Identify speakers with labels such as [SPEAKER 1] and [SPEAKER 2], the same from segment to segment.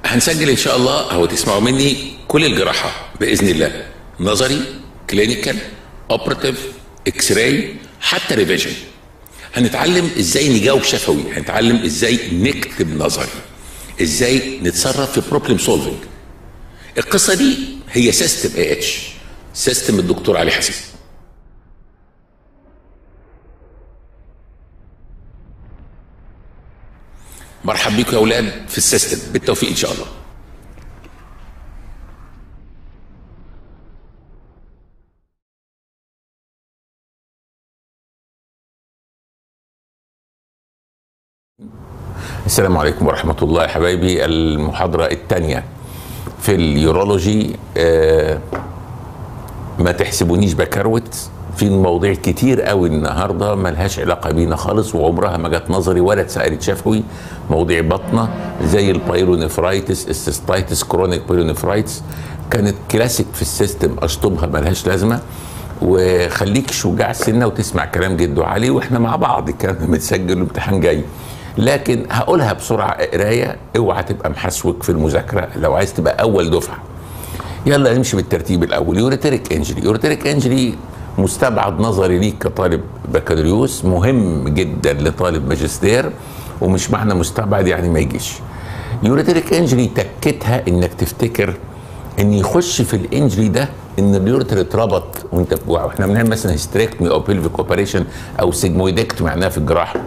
[SPEAKER 1] هنسجل ان شاء الله او تسمعوا مني كل الجراحه باذن الله نظري كلينيكال اوبراتيف اكس راي حتى ريفيجن هنتعلم ازاي نجاوب شفوي هنتعلم ازاي نكتب نظري ازاي نتصرف في بروبلم سولفنج القصه دي هي سيستم اي اتش سيستم الدكتور علي حسين مرحب بيكم يا اولاد في السيستم بالتوفيق ان شاء الله السلام عليكم ورحمة الله يا حبايبي المحاضرة الثانية في اليورولوجي آه ما تحسبونيش بكروت في مواضيع كتير قوي النهارده ملهاش علاقه بينا خالص وعمرها ما جت نظري ولا اتسالت شفوي مواضيع بطنه زي البايلونيفرايتس السيستايتس كرونيك بايلونيفرايتس كانت كلاسيك في السيستم اشطبها ملهاش لازمه وخليك شجاع سنه وتسمع كلام جدو علي واحنا مع بعض الكلام متسجل الامتحان جاي لكن هقولها بسرعه قرايه اوعى تبقى محسوك في المذاكره لو عايز تبقى اول دفعه يلا نمشي بالترتيب الاول يوريتريك انجري يوريتريك انجري مستبعد نظري ليك كطالب بكالوريوس مهم جدا لطالب ماجستير ومش معنى مستبعد يعني ما يجيش يوريتريك انجري تكتها انك تفتكر ان يخش في الانجري ده ان اليوريتر اتربط وانت واحنا بنعمل مثلا هيستريكتمي او بيلفيك اوبريشن او سيجمويدكتمي معناها في الجراحه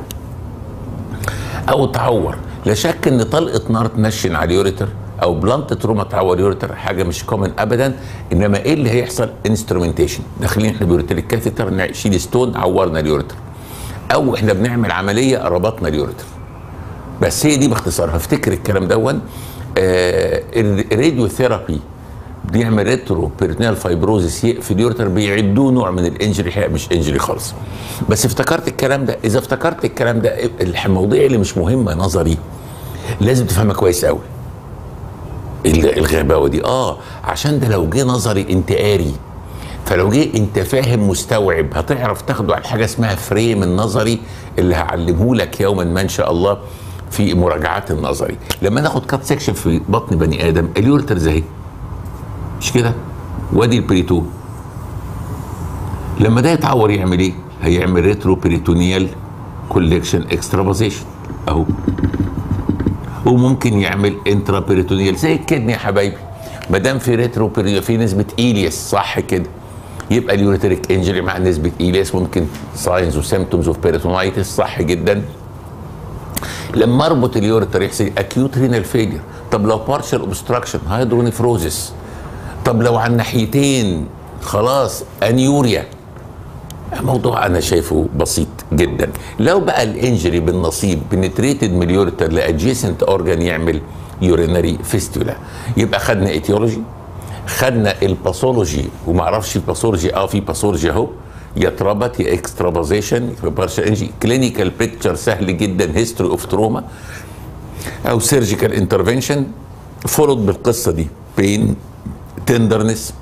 [SPEAKER 1] او تعور لا شك ان طلقه نار تنشن على اليوريتر او بلانت تروما تعور يوريتر حاجه مش كومن ابدا انما ايه اللي هيحصل انسترومنتيشن داخلين احنا بيوريتريك كاثيتر نشيل ستون عورنا اليوريتر او احنا بنعمل عمليه ربطنا اليوريتر بس هي دي باختصار هفتكر الكلام دون آه الراديو ثيرابي بيعمل ريترو بيرتونيال فايبروزيس يقفل اليوريتر بيعدوه نوع من الانجري مش انجري خالص بس افتكرت الكلام ده اذا افتكرت الكلام ده المواضيع اللي مش مهمه نظري لازم تفهمها كويس قوي الغباوه دي اه عشان ده لو جه نظري انت قاري فلو جه انت فاهم مستوعب هتعرف تاخده على حاجه اسمها فريم النظري اللي هعلمه لك يوما ما ان شاء الله في مراجعات النظري لما ناخد كات سيكشن في بطن بني ادم اليورترز اهي مش كده وادي البريتو لما ده يتعور يعمل ايه هيعمل ريترو بريتونيال كوليكشن اكسترافازيشن اهو وممكن يعمل انترا بيريتونيال زي الكدني يا حبايبي ما دام في ريترو في نسبه ايليس صح كده يبقى اليوريتريك انجري مع نسبه ايليس ممكن ساينز وسيمتومز اوف بيريتونايتس صح جدا لما اربط اليوريتر يحصل اكيوت رينال فيلير طب لو بارشال اوبستراكشن هيدرونيفروزس طب لو على الناحيتين خلاص انيوريا موضوع انا شايفه بسيط جدا لو بقى الانجري بالنصيب بنتريتد من اليوريتر لادجيسنت اورجان يعمل يورينري فيستولا يبقى خدنا ايتيولوجي خدنا الباثولوجي وما اعرفش الباثولوجي اه في باثولوجي اهو يا اتربط يا اكسترافازيشن بارشال انجري كلينيكال بيكتشر سهل جدا هيستوري اوف تروما او سيرجيكال انترفنشن فولود بالقصه دي بين تندرنس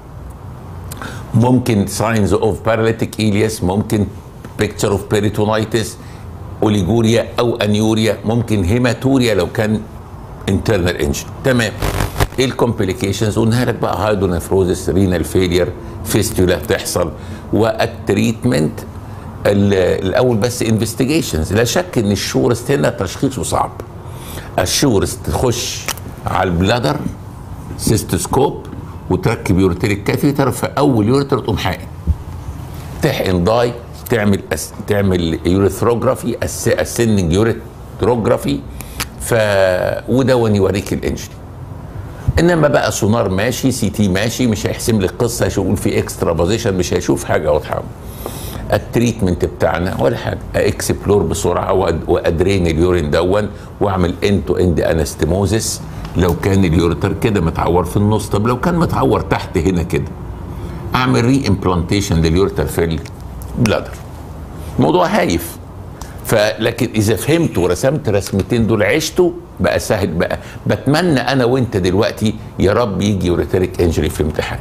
[SPEAKER 1] ممكن ساينز اوف باراليتيك ايلياس ممكن بيكتشر اوف بيريتونايتس اوليجوريا او انيوريا ممكن هيماتوريا لو كان انترنال انجن تمام ايه الكومبليكيشنز قلنا لك بقى هايدونيفروزس رينال فيلير فيستولا تحصل والتريتمنت الاول بس انفستيجيشنز لا شك ان الشورست هنا تشخيصه صعب الشورست تخش على البلادر سيستوسكوب وتركب يوريتريك كاثيتر في اول يوريتر تقوم حقن تحقن داي تعمل أس... تعمل يوريثروجرافي أس... اسندنج يوريثروجرافي ف وده يوريك الانجري انما بقى سونار ماشي سي تي ماشي مش هيحسم لك قصه هيقول في اكسترا بوزيشن مش هيشوف حاجه واضحه التريتمنت بتاعنا ولا حاجه اكسبلور بسرعه وادرين اليورين دون واعمل انتو اند انستموزس لو كان اليوريتر كده متعور في النص طب لو كان متعور تحت هنا كده اعمل ري امبلانتيشن لليوريتر في البلادر موضوع هايف فلكن اذا فهمت ورسمت رسمتين دول عشته بقى سهل بقى بتمنى انا وانت دلوقتي يا رب يجي يوريتريك انجري في امتحان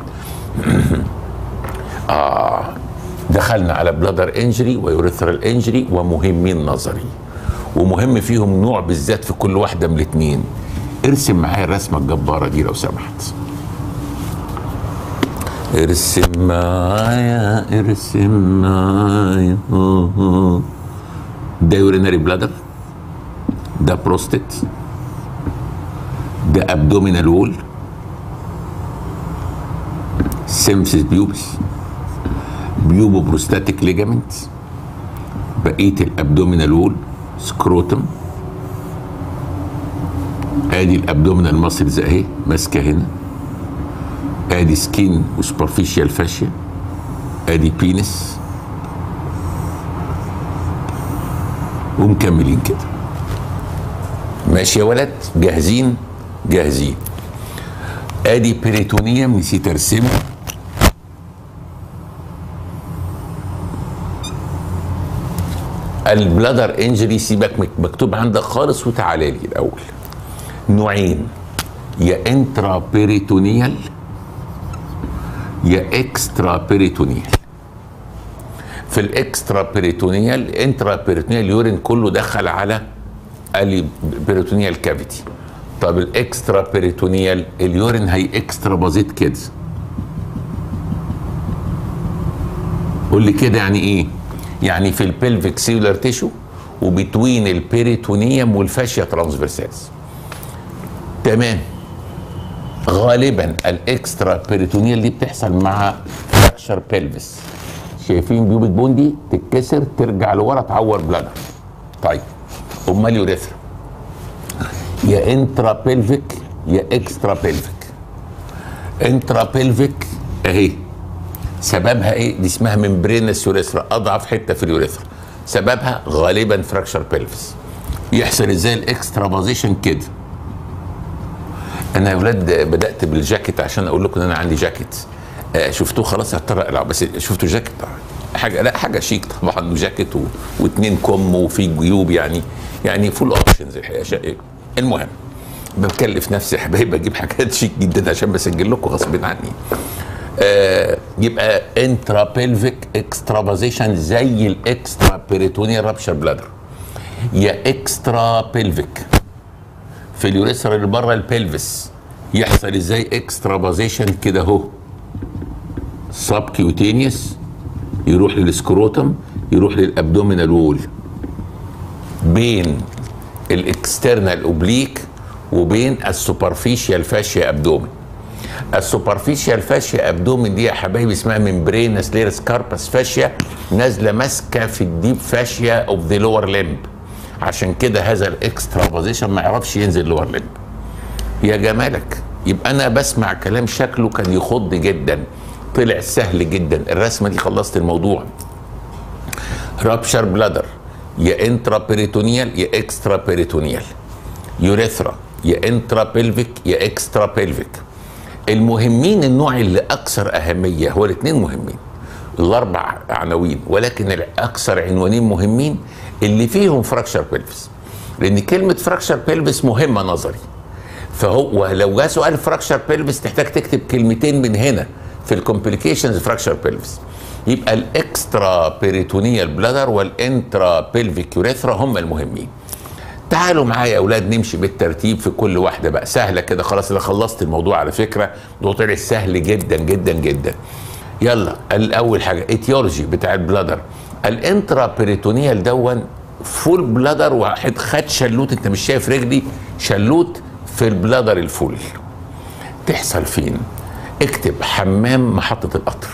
[SPEAKER 1] اه دخلنا على بلادر انجري ويوريثرال انجري ومهمين نظري ومهم فيهم نوع بالذات في كل واحده من الاثنين ارسم معايا الرسمه الجباره دي لو سمحت ارسم معايا ارسم معايا ده يورينري بلادر ده بروستيت ده ابدومينال وول سيمسيس بيوبس بيوبو بروستاتيك ليجامنت بقيه الابدومينال وول سكروتم ادي الابدومينال ماسلز اهي ماسكه هنا ادي سكين وسوبرفيشال فاشيا ادي بينس ومكملين كده ماشي يا ولد جاهزين جاهزين ادي بريتونيوم نسيت ارسمه البلادر انجري سيبك مك- مكتوب عندك خالص وتعالى لي الاول نوعين يا انترا بيريتونيال يا اكسترا بيريتونيال في الاكسترا بيريتونيال انترا بيريتونيال يورين كله دخل على البيريتونيال كافيتي طب الاكسترا بيريتونيال اليورين هي اكسترا بازيت كده قول لي كده يعني ايه يعني في البلفيك سيلر تيشو وبتوين البيريتونيوم والفاشيا ترانسفيرسالز تمام غالبا الاكسترا بيريتونيال دي بتحصل مع فراكشر بلفس شايفين بيوبك بون دي تتكسر ترجع لورا تعور بلادر طيب امال يوريثرا يا انترا بلفيك يا اكسترا بلفيك انترا بلفيك اهي سببها ايه دي اسمها ممبرينس يوريثرا اضعف حته في اليوريثرا سببها غالبا فراكشر بلفس يحصل ازاي الاكسترا بوزيشن كده انا يا ولاد بدات بالجاكيت عشان اقول لكم ان انا عندي جاكيت آه شفتوه خلاص هضطر اقلعه بس شفتوا جاكيت حاجه لا حاجه شيك طبعا جاكيت و... واتنين كم وفي جيوب يعني يعني فول اوبشنز الحقيقه شا- المهم بكلف نفسي يا حبايبي اجيب حاجات شيك جدا عشان بسجل لكم غصب عني آه يبقى انترا بيلفيك اكسترافازيشن زي الاكسترا بيريتونيال رابشر بلادر يا اكسترا بيلفيك في اليوريثرا اللي بره البلفس يحصل ازاي اكسترافازيشن كده اهو سب كيوتينيوس يروح للسكروتم يروح للابدومينال وول بين الاكسترنال اوبليك وبين السوبرفيشال فاشيا ابدومين السوبرفيشال فاشيا ابدومين دي يا حبايبي اسمها ممبرينس ليرس كاربس فاشيا نازله ماسكه في الديب فاشيا اوف ذا لور ليمب عشان كده هذا الاكسترا بوزيشن ما يعرفش ينزل لور ليمب يا جمالك يبقى انا بسمع كلام شكله كان يخض جدا طلع سهل جدا الرسمه دي خلصت الموضوع رابشر بلادر يا انترا بيريتونيال يا اكسترا بيريتونيال يوريثرا يا انترا بيلفيك يا اكسترا بيلفيك المهمين النوع اللي اكثر اهميه هو الاثنين مهمين الاربع عناوين ولكن الاكثر عنوانين مهمين اللي فيهم فراكشر بيلفس لان كلمه فراكشر بيلفس مهمه نظري فهو ولو جاء سؤال فراكشر بيلفس تحتاج تكتب كلمتين من هنا في الكومبليكيشنز فراكشر بيلفس يبقى الاكسترا بيريتونيال بلادر والانترا بيلفيك يوريثرا هم المهمين تعالوا معايا يا اولاد نمشي بالترتيب في كل واحده بقى سهله كده خلاص انا خلصت الموضوع على فكره الموضوع طلع سهل جدا جدا جدا يلا الاول حاجه ايتيولوجي بتاع البلادر الانترا بيريتونيال دون فول بلادر واحد خد شلوت انت مش شايف رجلي شلوت في البلادر الفول تحصل فين اكتب حمام محطه القطر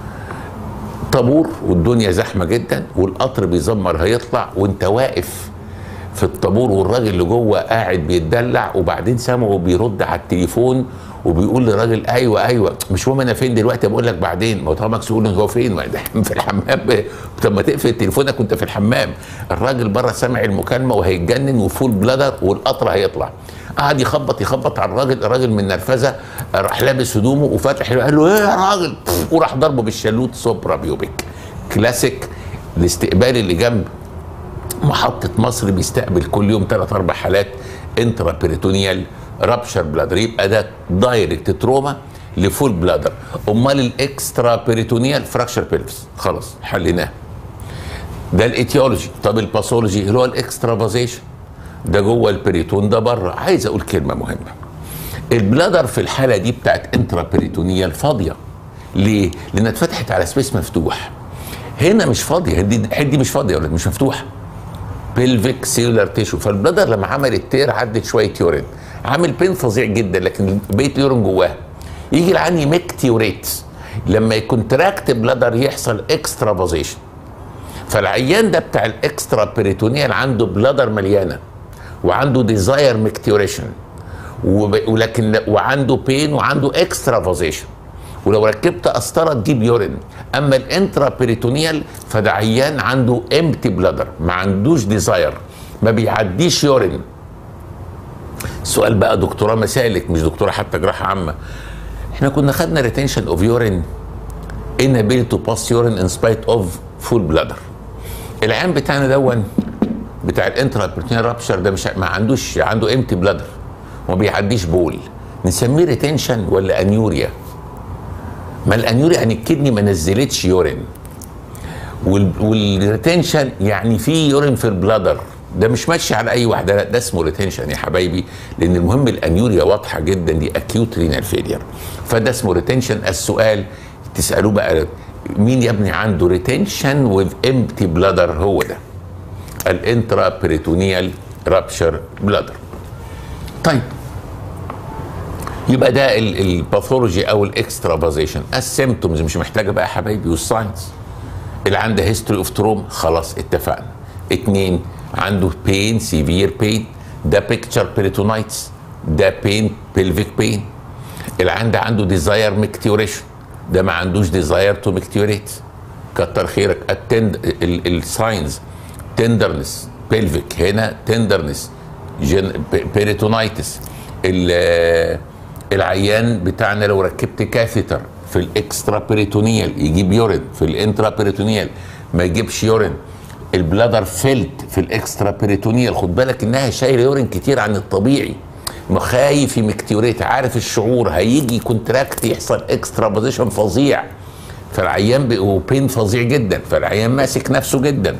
[SPEAKER 1] طابور والدنيا زحمه جدا والقطر بيزمر هيطلع وانت واقف في الطابور والراجل اللي جوه قاعد بيتدلع وبعدين سامعه بيرد على التليفون وبيقول للراجل ايوه ايوه مش مهم انا فين دلوقتي بقول لك بعدين ما هو طبعا مكسور هو فين ما ده في الحمام طب ما تقفل تليفونك وانت في الحمام الراجل بره سامع المكالمه وهيتجنن وفول بلادر والقطر هيطلع قعد يخبط يخبط على الراجل الراجل من نرفزه راح لابس هدومه وفاتح قال له ايه يا راجل وراح ضربه بالشلوت سوبرا بيوبك كلاسيك الاستقبال اللي جنب محطة مصر بيستقبل كل يوم ثلاث أربع حالات انترا بيريتونيال رابشر بلادر يبقى ده دايركت تروما لفول بلادر امال الاكسترا بيريتونيال فراكشر بيلفس خلاص حليناه ده الايتيولوجي طب الباثولوجي اللي هو الاكسترافازيشن ده جوه البريتون ده بره عايز اقول كلمه مهمه البلادر في الحاله دي بتاعت انترا بريتونيه الفاضيه ليه؟ لانها اتفتحت على سبيس مفتوح هنا مش فاضيه دي دي مش فاضيه ولا مش مفتوحه بيلفيك سيلر تيشو فالبلادر لما عملت تير عدت شويه يورين عامل بين فظيع جدا لكن بقيت اليورين جواها يجي العين يمكتيوريت لما يكون تراكت بلادر يحصل اكسترا بوزيشن فالعيان ده بتاع الاكسترا بريتونيال عنده بلادر مليانه وعنده ديزاير ميكتيوريشن ولكن وعنده بين وعنده اكسترا بوزيشن ولو ركبت قسطره تجيب يورين اما الانترا بريتونيال فده عيان عنده امتي بلادر ما عندوش ديزاير ما بيعديش يورين سؤال بقى دكتوراه مسالك مش دكتوراه حتى جراحه عامه احنا كنا خدنا ريتنشن اوف يورين inability to pass urine in spite of full bladder العيان بتاعنا دون بتاع الانترا بريتونيال رابشر ده مش ما عندوش عنده امتي بلادر وما بيعديش بول نسميه ريتنشن ولا انيوريا ما الانيوريا يعني الكدني ما نزلتش يورين والريتنشن يعني في يورين في البلادر ده مش ماشي على اي واحده لا ده اسمه ريتنشن يا حبايبي لان المهم الانيوريا واضحه جدا دي اكيوت رينال فيلير فده اسمه ريتنشن السؤال تسالوه بقى مين يا ابني عنده ريتنشن وذ امتي بلادر هو ده الانترا بريتونيال رابشر بلادر طيب يبقى ده الباثولوجي او الاكسترا بازيشن السيمتومز مش محتاجه بقى يا حبايبي والساينس اللي عنده هيستوري اوف تروم خلاص اتفقنا اتنين عنده بين سيفير بين ده بيكتشر بيريتونايتس ده بين بيلفيك بين اللي عنده عنده ديزاير ميكتيوريشن ده ما عندوش ديزاير تو ميكتيوريت كتر خيرك التند الساينز تندرنس بيلفيك هنا تندرنس بيريتونايتس العيان بتاعنا لو ركبت كاثيتر في الاكسترا بيريتونيال يجيب يورين في الانترا بيريتونيال ما يجيبش يورين البلادر فيلت في الاكسترا بيريتونيال خد بالك انها شايله يورين كتير عن الطبيعي خايف يمكتيوريت عارف الشعور هيجي كونتراكت يحصل اكسترا بوزيشن فظيع فالعيان وبين فظيع جدا فالعيان ماسك نفسه جدا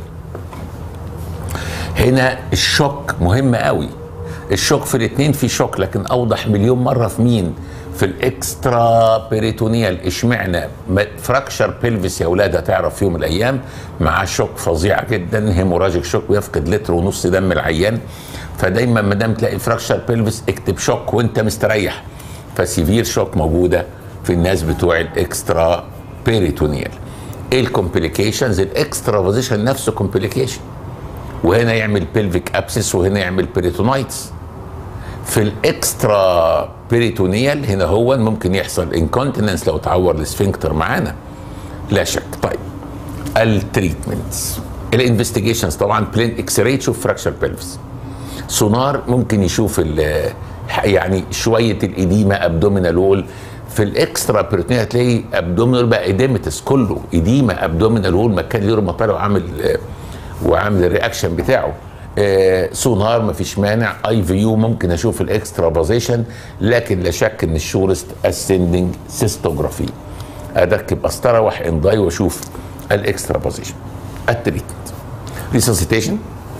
[SPEAKER 1] هنا الشوك مهم قوي الشوك في الاثنين في شوك لكن اوضح مليون مره في مين في الاكسترا بيريتونيال اشمعنى فراكشر بيلفيس يا اولاد هتعرف في يوم من الايام معاه شوك فظيع جدا هيموراجيك شوك ويفقد لتر ونص دم العيان فدايما ما دام تلاقي فراكشر بيلفيس اكتب شوك وانت مستريح فسيفير شوك موجوده في الناس بتوع الاكسترا بيريتونيال ايه الكومبليكيشنز الاكسترا بوزيشن نفسه كومبليكيشن وهنا يعمل بيلفيك ابسس وهنا يعمل بيريتونايتس في الاكسترا بيريتونيال هنا هو ممكن يحصل انكونتيننس لو تعور السفنكتر معانا لا شك طيب التريتمنتس الانفستيجيشنز طبعا بلين اكس راي تشوف فراكشر بيلفس سونار ممكن يشوف يعني شويه الاديمه ابدومينال وول في الاكسترا بيريتونيال هتلاقي ابدومينال بقى اديمتس كله اديمه ابدومينال وول مكان اليورو طالع وعامل وعامل الرياكشن بتاعه آه سونار مفيش مانع اي في يو ممكن اشوف الاكسترا بوزيشن لكن لا شك ان الشورست اسندنج سيستوجرافي اركب قسطره واحقن ضاي واشوف الاكسترا بوزيشن التريتمنت ريسوسيتيشن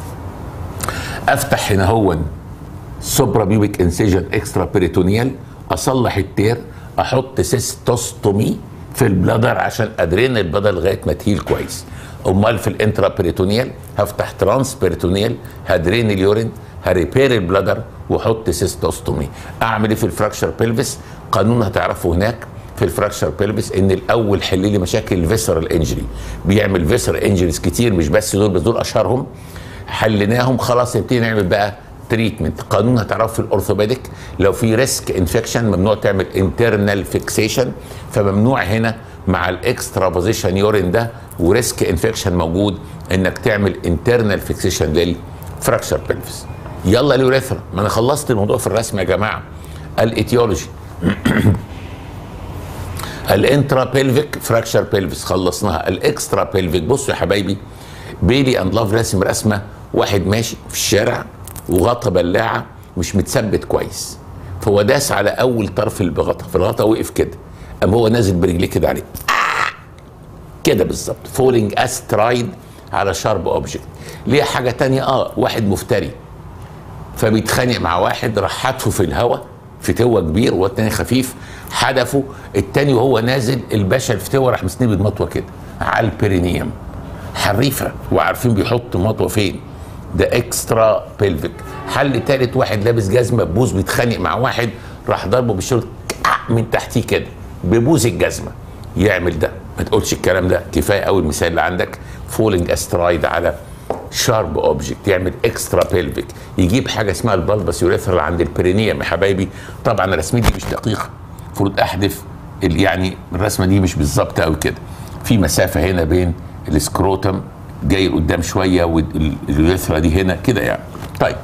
[SPEAKER 1] افتح هنا هو سوبرا بيوبيك انسيجن اكسترا بيريتونيال اصلح التير احط سيستوستومي في البلادر عشان ادرين البلادر لغايه ما تهيل كويس امال في الانترا بيريتونيال هفتح ترانس بيريتونيال هدرين اليورين هريبير البلادر واحط سيستوستومي اعمل ايه في الفراكشر بيلفيس قانون هتعرفه هناك في الفراكشر بيلفيس ان الاول حل لي مشاكل الفيسرال انجري بيعمل فيسرال انجريز كتير مش بس دول بس دول اشهرهم حليناهم خلاص نبتدي نعمل بقى تريتمنت قانون هتعرفه في الاورثوبيديك لو في ريسك انفكشن ممنوع تعمل انترنال فيكسيشن فممنوع هنا مع الاكسترا بوزيشن يورين ده وريسك انفكشن موجود انك تعمل انترنال فيكسيشن للفراكشر بلفس يلا اليوريثرا ما انا خلصت الموضوع في الرسم يا جماعه الايتيولوجي الانترا بيلفيك فراكشر بيلفس خلصناها الاكسترا بيلفيك بصوا يا حبايبي بيلي اند لاف راسم رسمه واحد ماشي في الشارع وغطى بلاعه مش متثبت كويس فهو داس على اول طرف الغطا فالغطا وقف كده قام هو نازل برجليه كده عليه كده بالظبط فولينج استرايد على شارب اوبجكت ليه حاجه تانية اه واحد مفتري فبيتخانق مع واحد راح حدفه في الهواء فتوه كبير والتاني خفيف حدفه التاني وهو نازل الباشا الفتوه راح مسنيه المطوه كده على البرينيوم حريفه وعارفين بيحط مطوه فين ده اكسترا بيلفيك حل تالت واحد لابس جزمه ببوز بيتخانق مع واحد راح ضربه بالشورت من تحتيه كده ببوز الجزمه يعمل ده ما تقولش الكلام ده كفايه قوي المثال اللي عندك فولينج استرايد على شارب اوبجكت يعمل اكسترا بيلفيك يجيب حاجه اسمها البلبس يوريثرال عند البرينيوم يا حبايبي طبعا الرسمه دي مش دقيقه المفروض احذف ال- يعني الرسمه دي مش بالظبط قوي كده في مسافه هنا بين السكروتم جاي لقدام شويه واليوريثرا دي هنا كده يعني طيب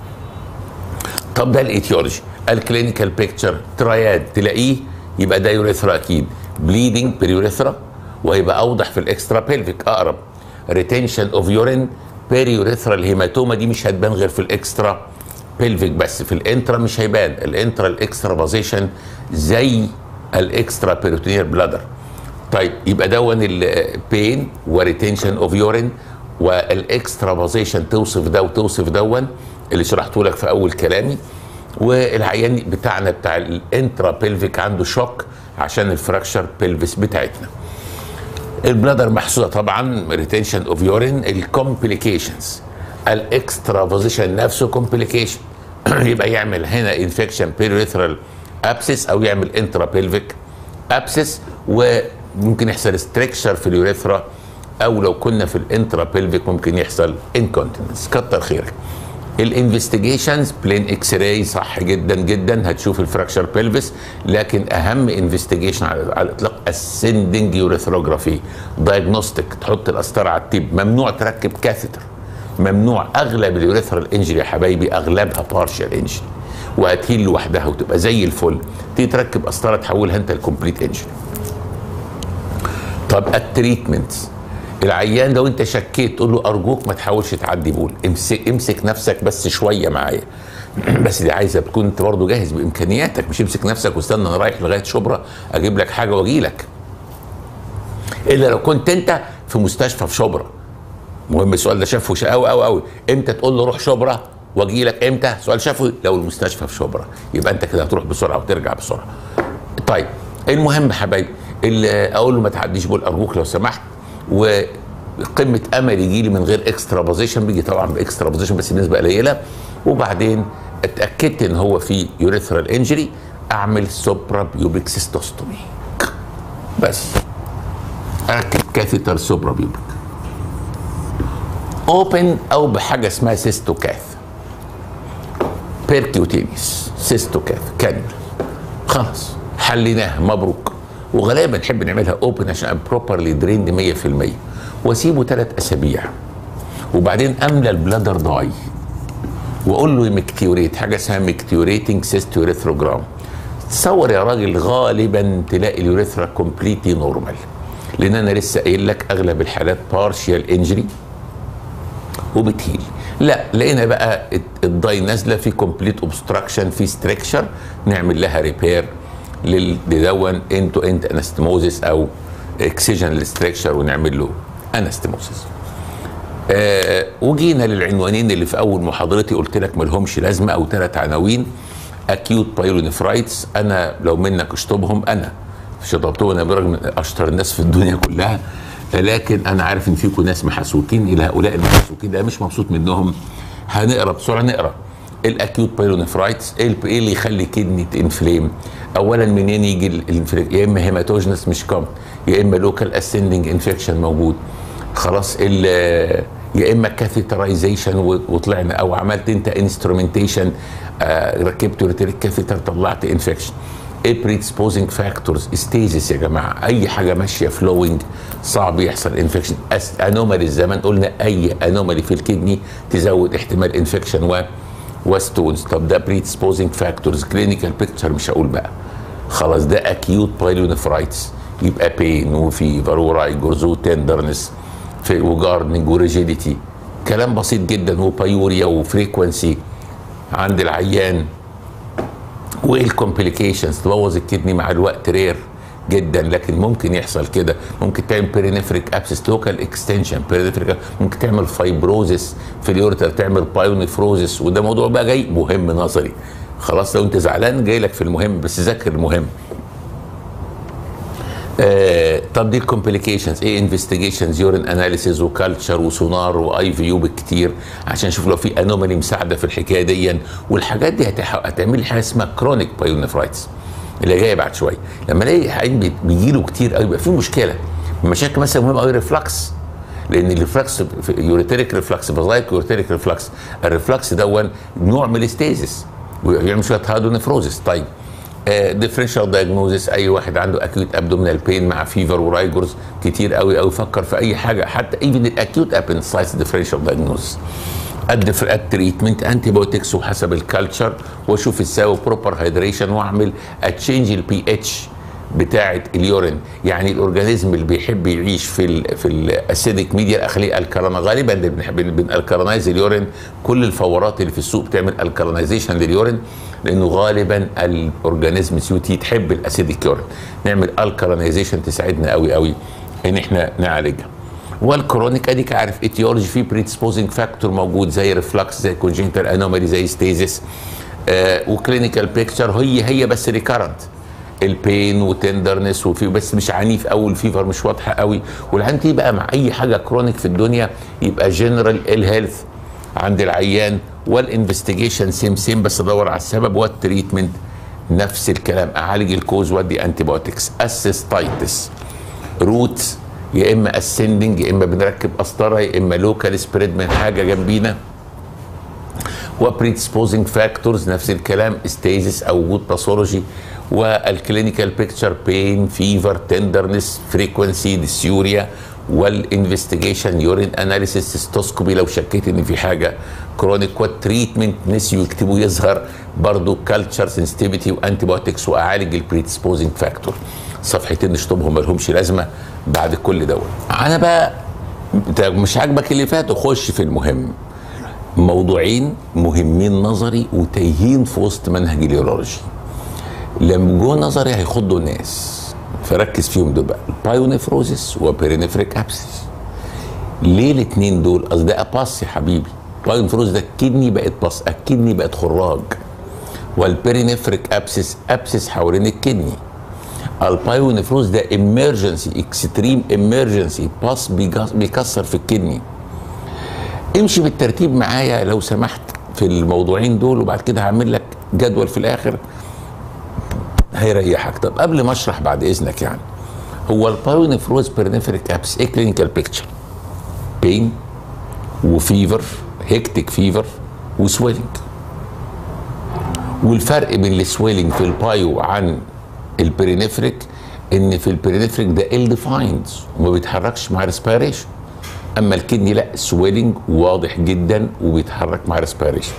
[SPEAKER 1] طب ده الايتيولوجي الكلينيكال بيكتشر تراياد تلاقيه يبقى ده يوريثرا اكيد بليدنج بريوريثرا وهيبقى اوضح في الاكسترا بيلفيك اقرب ريتنشن اوف يورين بيريوريثرا الهيماتوما دي مش هتبان غير في الاكسترا بيلفيك بس في الانترا مش هيبان الانترا الاكسترا بازيشن زي الاكسترا بيروتينير بلادر طيب يبقى دون البين وريتنشن اوف يورين والاكسترا بازيشن توصف ده وتوصف دون اللي شرحته لك في اول كلامي والعيان بتاعنا بتاع الانترا بيلفيك عنده شوك عشان الفراكشر بيلفيس بتاعتنا البلادر محسوسه طبعا ريتنشن اوف يورين الكومبليكيشنز الاكسترا بوزيشن نفسه كومبليكيشن يبقى يعمل هنا انفكشن بيريثرال ابسس او يعمل انترا بيلفيك ابسس وممكن يحصل ستريكشر في اليوريثرا او لو كنا في الانترا بيلفيك ممكن يحصل انكونتيننس كتر خيرك الانفستيجيشنز بلين اكس راي صح جدا جدا هتشوف الفراكشر بيلفيس لكن اهم انفستيجيشن على, على الاطلاق اسندنج يوريثروجرافي دايجنوستيك تحط القسطره على التيب ممنوع تركب كاثيتر ممنوع اغلب اليوريثرال انجري يا حبايبي اغلبها بارشال انجري وهتهيل لوحدها وتبقى زي الفل تيجي تركب قسطره تحولها انت لكومبليت انجري طب التريتمنت العيان لو انت شكيت تقول له ارجوك ما تحاولش تعدي بول امسك امسك نفسك بس شويه معايا بس دي عايزه تكون انت برضه جاهز بامكانياتك مش امسك نفسك واستنى انا رايح لغايه شبرا اجيب لك حاجه واجي لك الا لو كنت انت في مستشفى في شبرا مهم السؤال ده شافه قوي قوي قوي امتى تقول له روح شبرا واجي لك امتى سؤال شافه لو المستشفى في شبرا يبقى انت كده هتروح بسرعه وترجع بسرعه طيب المهم حبايبي اللي اقول له ما تعديش بول ارجوك لو سمحت وقمه امل يجي لي من غير اكسترا بوزيشن بيجي طبعا باكسترا بوزيشن بس بنسبه قليله وبعدين اتاكدت ان هو في يوريثرال انجري اعمل سوبرا بيوبيك سيستوستومي بس اركب كاثيتر سوبرا بيوبيك اوبن او بحاجه اسمها سيستوكاث بيركيوتينيس سيستوكاث كانيولا خلاص حليناها مبروك وغالبا نحب نعملها اوبن عشان بروبرلي دريند 100% واسيبه ثلاث اسابيع وبعدين املى البلادر ضاي واقول له مكتيوريت حاجه اسمها مكتيوريتنج سيست يوريثروجرام تصور يا راجل غالبا تلاقي اليوريثرا كومبليتلي نورمال لان انا لسه قايل لك اغلب الحالات بارشيال انجري وبتهيل لا لقينا بقى الضاي نازله في كومبليت اوبستراكشن في ستريكشر نعمل لها ريبير لدون انتو انت انستموزيس او اكسجن للستريكشر ونعمل له انستموزيس آه وجينا للعنوانين اللي في اول محاضرتي قلت لك ملهمش لازمه او ثلاث عناوين اكيوت بايلونيفرايتس انا لو منك اشطبهم انا شطبتهم انا برغم من اشطر الناس في الدنيا كلها لكن انا عارف ان فيكم ناس محسوكين الى هؤلاء المحسوكين ده مش مبسوط منهم هنقرا بسرعه نقرا الاكيوت بايلونيفرايتس ايه اللي يخلي كدني تنفليم اولا منين يجي الانفليم يا اما هيماتوجنس مش كومن يا اما لوكال اسندنج انفكشن موجود خلاص يا اما كاثيترايزيشن وطلعنا او عملت انت انسترومنتيشن آه ركبت ريتيريك كاثيتر طلعت انفكشن ايه بريدسبوزنج فاكتورز ستيجز يا جماعه اي حاجه ماشيه فلوينج صعب يحصل انفكشن انومالي الزمان قلنا اي انومالي في الكدني تزود احتمال انفكشن و وستونز طب ده بريدسبوزنج فاكتورز كلينيكال بيكتشر مش هقول بقى خلاص ده اكيوت بايلونيفرايتس يبقى بين وفيفر ورايجورز وتندرنس في وجاردنج وريجيديتي كلام بسيط جدا وبايوريا وفريكونسي عند العيان وايه الكومبليكيشنز تبوظ الكدني مع الوقت رير جدا لكن ممكن يحصل كده ممكن تعمل بيرينفريك ابسس لوكال اكستنشن بيرينفريك ممكن تعمل فايبروزس في اليوريتر تعمل بايونيفروزس وده موضوع بقى جاي مهم نظري خلاص لو انت زعلان جاي لك في المهم بس ذاكر المهم آه طب دي الكومبليكيشنز ايه انفستيجيشنز يورين اناليسيز وكالتشر وسونار واي في يو بالكتير عشان نشوف لو في انومالي مساعده في الحكايه دي والحاجات دي هتح- هتعمل لي حاجه اسمها كرونيك بايونيفرايتس اللي جايه بعد شويه لما الاقي عين بيجي له كتير قوي يبقى في مشكله مشاكل مثلا مهمه قوي ريفلكس لان الريفلكس يوريتريك ريفلكس بازايك يوريتريك ريفلكس الريفلكس دون نوع من الاستيزس ويعمل شويه هادونيفروزس طيب ديفرنشال دايجنوزس اي واحد عنده اكيوت ابدومينال بين مع فيفر ورايجورز كتير قوي قوي فكر في اي حاجه حتى ايفن الاكيوت ابنسايتس ديفرنشال دايجنوزس ادي التريتمنت انتي بايوتكس وحسب الكالتشر واشوف ازاي بروبر هيدريشن واعمل اتشينج البي اتش بتاعه اليورين يعني الاورجانيزم اللي بيحب يعيش في ال في الاسيديك ميديا اخليه الكالنا غالبا اللي بنحب بنالكالنايز اليورين كل الفورات اللي في السوق بتعمل الكالنايزيشن لليورين لانه غالبا الاورجانيزم سيو تي تحب الاسيديك يورين نعمل الكالنايزيشن تساعدنا قوي قوي ان احنا نعالجها والكرونيك اديك عارف اتيولوجي في بريدسبوزنج فاكتور موجود زي ريفلكس زي كونجنتال انومالي زي ستيزيس آه وكلينيكال بيكتشر هي هي بس ريكارنت البين وتندرنس وفي بس مش عنيف قوي الفيفر مش واضحه قوي والعين دي بقى مع اي حاجه كرونيك في الدنيا يبقى جنرال الهيلث عند العيان والانفستيجيشن سيم سيم بس ادور على السبب والتريتمنت نفس الكلام اعالج الكوز وادي انتي بايوتكس اسيستايتس روت يا اما اسندنج يا اما بنركب قسطره يا اما لوكال سبريد من حاجه جنبينا وبريدسبوزنج فاكتورز نفس الكلام ستيزس او وجود باثولوجي والكلينيكال بيكتشر بين فيفر تندرنس فريكونسي ديسيوريا والانفستيجيشن يورين اناليسيس سيستوسكوبي لو شكيت ان في حاجه كرونيك والتريتمنت نسيوا يكتبوا يظهر برضو كالتشر سنسيتيفيتي وانتي بايوتكس واعالج البريدسبوزنج فاكتور صفحتين نشطبهم مالهمش لازمه بعد كل دوت انا بقى مش عاجبك اللي فات خش في المهم موضوعين مهمين نظري وتايهين في وسط منهج اليورولوجي لما جوه نظري هيخضوا الناس فركز فيهم دول بقى البايونيفروزيس وبيرينفريك ابسس ليه الاثنين دول اصل ده باص يا حبيبي البايونيفروز ده الكدني بقت باص الكدني بقت خراج والبيرينفريك ابسس ابسس حوالين الكدني البايونيفروز ده امرجنسي اكستريم امرجنسي باص بيكسر في الكدني امشي بالترتيب معايا لو سمحت في الموضوعين دول وبعد كده هعمل لك جدول في الاخر هيريحك طب قبل ما اشرح بعد اذنك يعني هو البايونيفروز بيرنفريك ابس ايه كلينيكال بيكتشر بين وفيفر هيكتيك فيفر وسويلنج والفرق بين السويلنج في البايو عن البرينفريك ان في البرينفريك ده ال ديفايند وما بيتحركش مع ريسبيريشن اما الكدني لا سويلنج واضح جدا وبيتحرك مع ريسبيريشن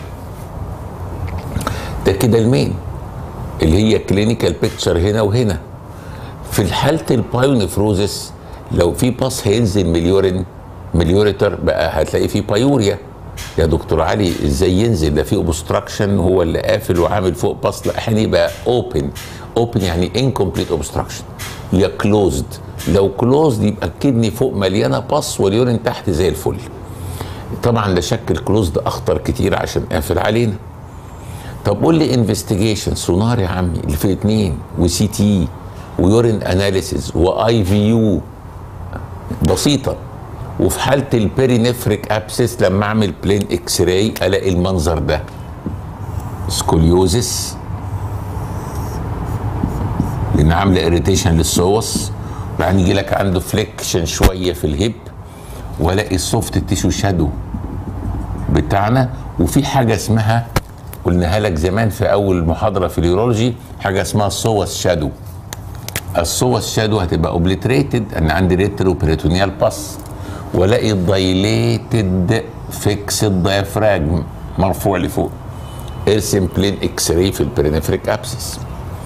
[SPEAKER 1] ده كده المين اللي هي كلينيكال بيكتشر هنا وهنا في حاله البايونيفروزس لو في باص هينزل مليورين مليوريتر بقى هتلاقي فيه بايوريا يا دكتور علي ازاي ينزل ده في اوبستراكشن هو اللي قافل وعامل فوق باص لا احنا يبقى اوبن اوبن يعني انكمبليت اوبستراكشن يا كلوزد لو كلوزد يبقى الكدني فوق مليانه باص واليورين تحت زي الفل طبعا لا شك الكلوزد اخطر كتير عشان قافل علينا طب قول لي انفستيجيشن سونار يا عمي اللي في اتنين وسي تي ويورين اناليسيز واي في يو بسيطه وفي حاله البيرينفريك ابسس لما اعمل بلين اكس راي الاقي المنظر ده سكوليوزس لان عامله اريتيشن للسوس بعدين يجي لك عنده فليكشن شويه في الهيب والاقي السوفت تيشو شادو بتاعنا وفي حاجه اسمها قلناها لك زمان في اول محاضره في اليورولوجي حاجه اسمها السوس شادو السوس شادو هتبقى اوبليتريتد انا عندي ريترو بريتونيال باس والاقي دايليتد فيكسد دايفراجم مرفوع لفوق ارسم بلين اكس راي في البرينفريك ابسس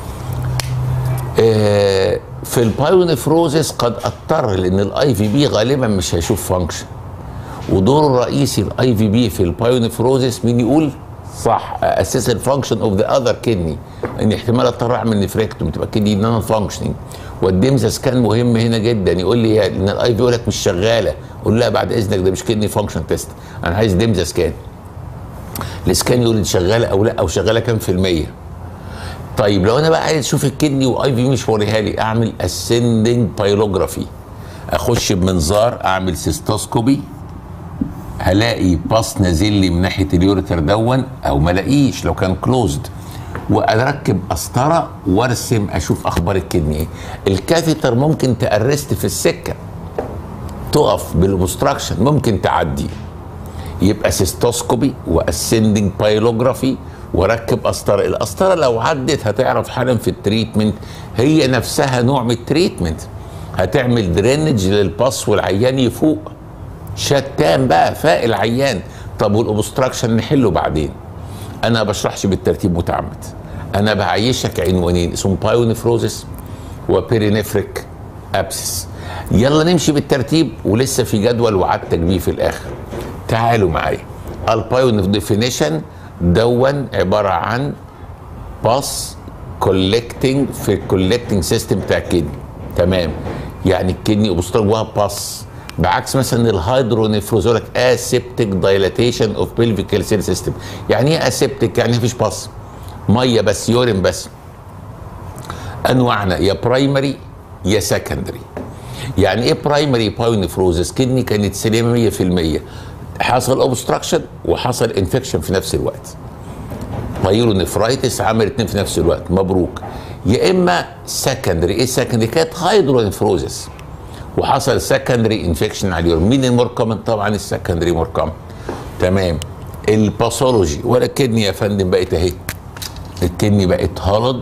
[SPEAKER 1] آه في البايونيفروزس قد اضطر لان الاي في بي غالبا مش هيشوف فانكشن ودوره الرئيسي الاي في بي في البايونيفروزس مين يقول صح اساس الفانكشن اوف ذا اذر كدني ان احتمال اضطر اعمل نفريكتوم تبقى كدني نون فانكشنينج والدمزس كان مهم هنا جدا يقول لي ان الاي في يقول لك مش شغاله اقول لا بعد اذنك ده مش كدني فانكشن تيست انا عايز دمزه سكان السكان يقول لي شغاله او لا او شغاله كام في الميه طيب لو انا بقى عايز اشوف الكدني واي في مش وريها لي اعمل اسندنج بايلوجرافي اخش بمنظار اعمل سيستوسكوبي هلاقي باص نازل لي من ناحيه اليوريتر دون او ما الاقيش لو كان كلوزد واركب قسطره وارسم اشوف اخبار الكدني ايه الكاثيتر ممكن تارست في السكه تقف بالاوبستراكشن ممكن تعدي يبقى سيستوسكوبي واسندنج بايلوجرافي وركب قسطره القسطره لو عدت هتعرف حالا في التريتمنت هي نفسها نوع من التريتمنت هتعمل درينج للباص والعيان يفوق شتان بقى فاق العيان طب والاوبستراكشن نحله بعدين انا بشرحش بالترتيب متعمد انا بعيشك عنوانين اسمهم بايونيفروزس وبيرينفريك ابسس يلا نمشي بالترتيب ولسه في جدول وعدتك بيه في الاخر تعالوا معايا البايون ديفينيشن دون عباره عن باس كولكتنج في الكولكتنج سيستم بتاع الكدني تمام يعني الكدني اوبستراك جواها باس بعكس مثلا الهيدرونيفروز يقول لك اسيبتك دايلاتيشن اوف بيلفيكال سيل سيستم يعني ايه اسيبتك يعني مفيش باص ميه بس يورين بس انواعنا يا برايمري يا سكندري يعني ايه برايمري بايونيفروزس كدني كانت سليمه 100% حصل اوبستراكشن وحصل انفكشن في نفس الوقت بايرونيفرايتس عمل اتنين في نفس الوقت مبروك يا اما سكندري ايه سكندري كانت هيدرونيفروزس وحصل سكندري انفكشن على اليورين مين المور كومن طبعا السكندري مور كومن تمام الباثولوجي ولا الكدني يا فندم بقت اهي الكدني بقت هولد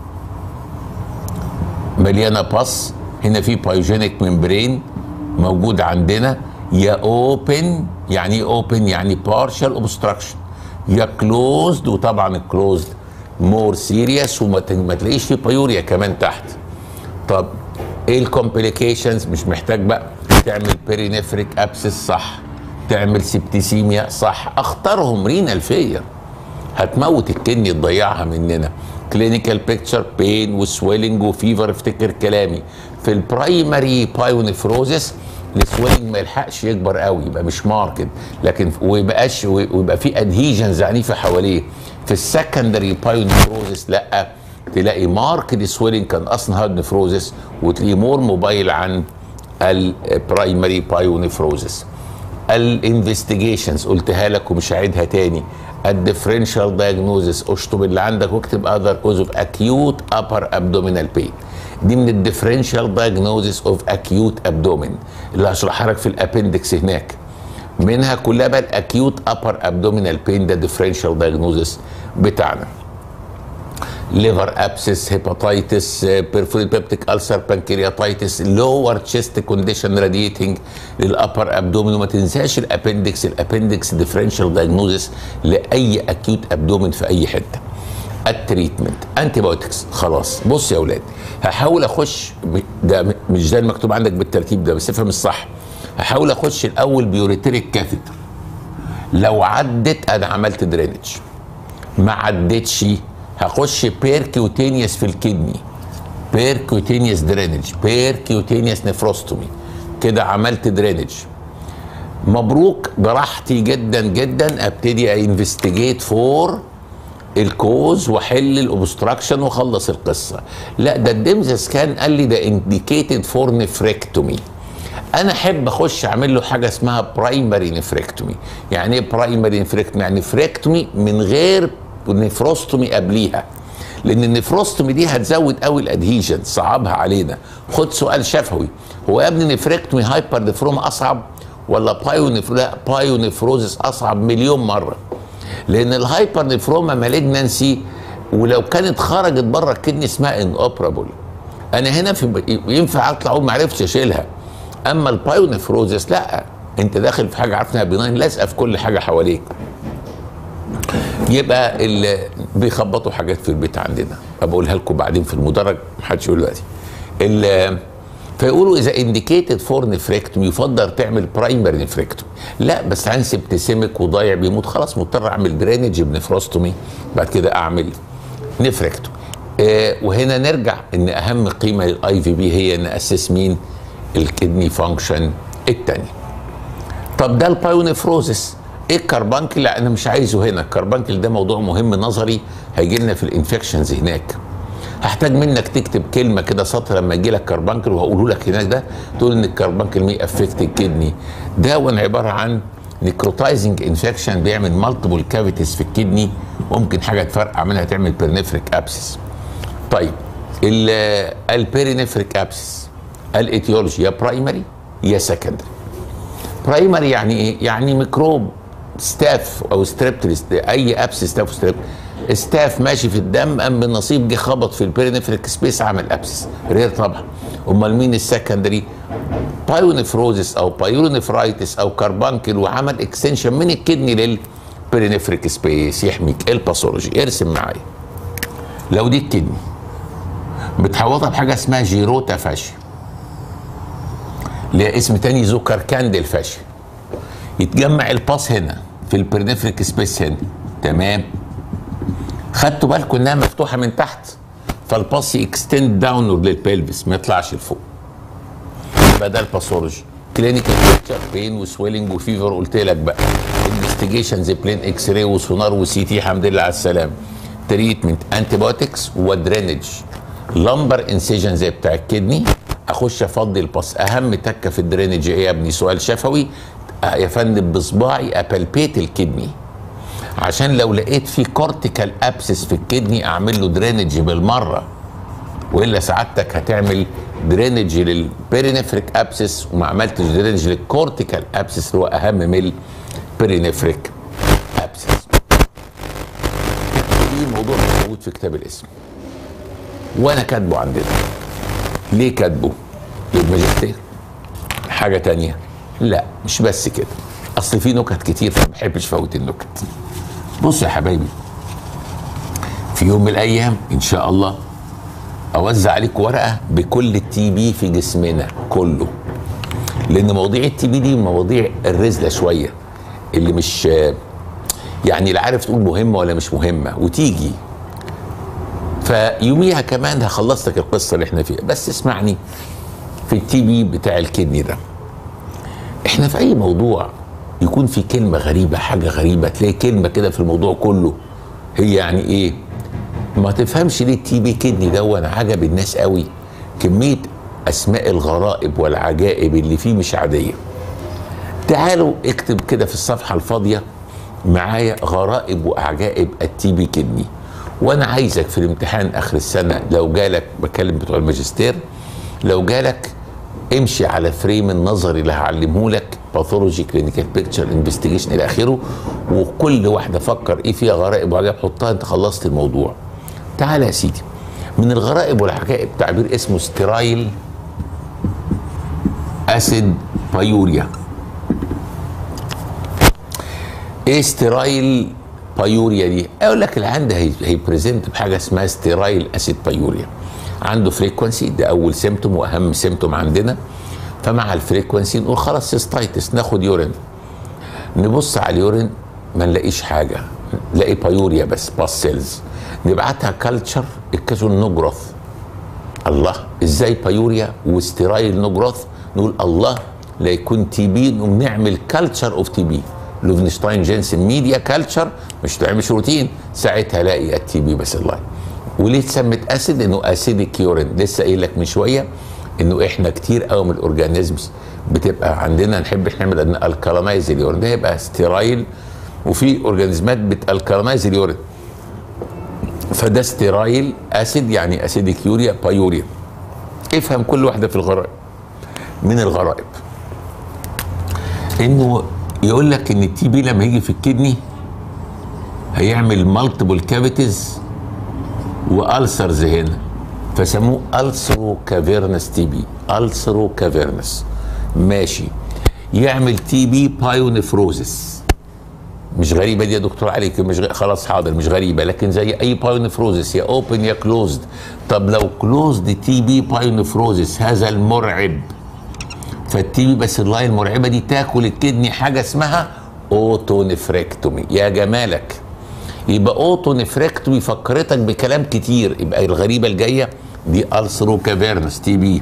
[SPEAKER 1] مليانه باس هنا في بايوجينيك ممبرين موجود عندنا يا اوبن يعني ايه اوبن يعني بارشال اوبستراكشن يا كلوزد وطبعا الكلوزد مور سيريس وما تلاقيش في بايوريا كمان تحت طب ايه الكومبليكيشنز مش محتاج بقى تعمل بيرينفريك ابسس صح تعمل سبتيسيميا صح اختارهم رينال فيلير هتموت الكدني تضيعها مننا كلينيكال بيكتشر بين وسويلنج وفيفر افتكر كلامي في البرايمري بايونيفروزس السويلنج ما يلحقش يكبر قوي يبقى مش ماركت لكن ويبقاش ويبقى في ادهيجنز عنيفه حواليه في السكندري بايونيفروزس لا تلاقي ماركت سويلنج كان اصلا هارد نفروزس وتلاقيه مور موبايل عن البرايمري بايونيفروزس الانفستيجيشنز قلتها لك ومش هعيدها تاني الديفرنشال دايجنوزس اشطب اللي عندك واكتب اذر كوز اوف اكيوت ابر ابدومينال بين دي من الديفرنشال دايجنوزس اوف اكيوت ابدومين اللي هشرحها لك في الابندكس هناك منها كلها بقى الاكيوت ابر ابدومينال بين ده ديفرنشال دايجنوزس بتاعنا ليفر ابسس هيباتيتس بيرفوريت بيبتيك السر بانكرياتيتس لور تشيست كونديشن راديتنج للابر ابدومين وما تنساش الابندكس الابندكس ديفرنشال دايجنوزس لاي اكيوت ابدومين في اي حته التريتمنت انتي بايوتكس خلاص بص يا اولاد هحاول اخش ده مش ده المكتوب عندك بالترتيب ده بس افهم الصح هحاول اخش الاول بيوريتريك كاثيتر لو عدت انا عملت درينج ما عدتش هخش بيركيوتينيوس في الكدني بيركيوتينيوس درينج بيركيوتينيوس نفروستومي كده عملت درينج مبروك براحتي جدا جدا ابتدي انفستيجيت فور الكوز واحل الاوبستراكشن واخلص القصه لا ده الدمز سكان قال لي ده انديكيتد فور نفريكتومي انا احب اخش اعمل له حاجه اسمها برايمري نفريكتومي يعني ايه برايمري نفريكتومي يعني نفريكتومي من غير نفروستومي قبليها لان النفروستومي دي هتزود قوي الادهيجن صعبها علينا خد سؤال شفوي هو يا ابني نفريكتومي هايبر نفروم اصعب ولا بايو لا بايو نفروزس اصعب مليون مره لان الهايبر نفروما مالجنانسي ولو كانت خرجت بره الكدني اسمها ان اوبرابل انا هنا في ينفع اطلع اقول ما عرفتش اشيلها اما البايو نفروزس لا انت داخل في حاجه عارف انها بناين لازقه في كل حاجه حواليك يبقى اللي بيخبطوا حاجات في البيت عندنا بقولها لكم بعدين في المدرج محدش يقول دلوقتي فيقولوا اذا انديكيتد فور نفريكتومي يفضل تعمل برايمري نفريكتومي لا بس عن سبتسيمك وضايع بيموت خلاص مضطر اعمل درينج بنفروستومي بعد كده اعمل نفريكتومي آه وهنا نرجع ان اهم قيمه للاي في بي هي ان اسس مين الكدني فانكشن الثاني طب ده البايونيفروزس ايه الكربانكل لا انا مش عايزه هنا الكربانكل ده موضوع مهم نظري هيجي لنا في الانفكشنز هناك هحتاج منك تكتب كلمه كده سطر لما يجي لك كربانكل وهقوله لك هناك ده تقول ان الكربانكل مي افكت الكدني ده وانا عباره عن نيكروتايزنج انفكشن بيعمل مالتيبل كافيتيز في الكدني ممكن حاجه تفرقع منها تعمل بيرنفريك ابسس طيب البيرينفريك ابسس الايتيولوجي يا برايمري يا سكندري برايمري يعني ايه يعني ميكروب ستاف او ستريبتلس اي ابس ستاف ستريب ستاف ماشي في الدم ام بالنصيب جه خبط في البيرينفريك سبيس عمل ابسس رير طبعا امال مين السكندري بايونيفروزس او بايونيفرايتس او كربانكل وعمل اكستنشن من الكدني للبيرينفريك سبيس يحميك الباثولوجي ارسم معايا لو دي الكدني متحوطه بحاجه اسمها جيروتا فاشي ليها اسم تاني زوكر كاندل فاشي يتجمع الباص هنا في البرنفريك سبيس هنا تمام خدتوا بالكم انها مفتوحه من تحت فالباص يكستند داونورد للبلفس ما يطلعش لفوق يبقى ده الباثولوجي كلينيكال بيكتشر بين وسويلنج وفيفر قلت لك بقى انفستيجيشنز بلين اكس راي وسونار وسي تي الحمد لله على السلامه تريتمنت انتي بايوتكس ودرينج لمبر انسيجن زي بتاع الكدني اخش افضي الباص اهم تكه في الدرينج ايه يا ابني سؤال شفوي يا فندم بصباعي ابلبيت الكدني عشان لو لقيت في كورتيكال ابسس في الكدني اعمل له درينج بالمره والا سعادتك هتعمل درينج للبيرينفريك ابسس وما عملتش درينج للكورتيكال ابسس اللي هو اهم من البيرينفريك ابسس دي موضوع موجود في كتاب الاسم وانا كاتبه عندنا ليه كاتبه للماجستير حاجه تانية لا مش بس كده اصل في نكت كتير فما بحبش فوت النكت بص يا حبايبي في يوم من الايام ان شاء الله اوزع عليك ورقه بكل التي بي في جسمنا كله لان مواضيع التي بي دي مواضيع الرزله شويه اللي مش يعني لا عارف تقول مهمه ولا مش مهمه وتيجي فيوميها كمان هخلص لك القصه اللي احنا فيها بس اسمعني في التي بي بتاع الكدني ده احنا في اي موضوع يكون في كلمه غريبه حاجه غريبه تلاقي كلمه كده في الموضوع كله هي يعني ايه ما تفهمش ليه التي بي كدني ده عجب الناس قوي كميه اسماء الغرائب والعجائب اللي فيه مش عاديه تعالوا اكتب كده في الصفحه الفاضيه معايا غرائب وعجائب التي بي كدني وانا عايزك في الامتحان اخر السنه لو جالك بكلم بتوع الماجستير لو جالك امشي على فريم النظري اللي هعلمه لك باثولوجي كلينيكال بيكتشر انفستيجيشن الى اخره وكل واحده فكر ايه فيها غرائب وعجائب حطها انت خلصت الموضوع تعال يا سيدي من الغرائب والعجائب تعبير اسمه سترايل اسيد بايوريا ايه سترايل بايوريا دي اقول لك اللي عنده هيبريزنت بحاجه اسمها سترايل اسيد بايوريا عنده فريكونسي ده اول سيمتوم واهم سيمتوم عندنا فمع الفريكونسي نقول خلاص سيستايتس ناخد يورين نبص على اليورين ما نلاقيش حاجه نلاقي بايوريا بس باس سيلز نبعتها كلتشر اكتشفوا نو جروث الله ازاي بايوريا وسترايل نو جروث نقول الله لا يكون تي بي نقوم نعمل كلتشر اوف تي بي لوفنشتاين جينسن ميديا كلتشر مش تعملش روتين ساعتها الاقي التي بي بس الله وليه اتسمت اسيد انه اسيدك يورين لسه قايل لك من شويه انه احنا كتير قوي من الاورجانيزمز بتبقى عندنا نحب نعمل ان الكالامايز اليورين ده يبقى ستيرايل وفي اورجانيزمات بتالكالامايز اليورين فده ستيرايل اسيد يعني اسيدك يوريا بايوريا افهم كل واحده في الغرائب من الغرائب انه يقول لك ان التي بي لما يجي في الكدني هيعمل مالتيبل كافيتيز والسرز هنا فسموه السرو كافيرنس تي بي السرو كافيرنس ماشي يعمل تي بي بايونيفروزس مش غريبه دي يا دكتور علي مش غ... خلاص حاضر مش غريبه لكن زي اي بايونفروزس يا اوبن يا كلوزد طب لو كلوزد تي بي بايونفروزس هذا المرعب فالتي بي بس اللاين المرعبه دي تاكل الكدني حاجه اسمها اوتونفريكتومي يا جمالك يبقى اوتونفريكتومي فكرتك بكلام كتير يبقى الغريبه الجايه دي السرو كافيرنس تي بي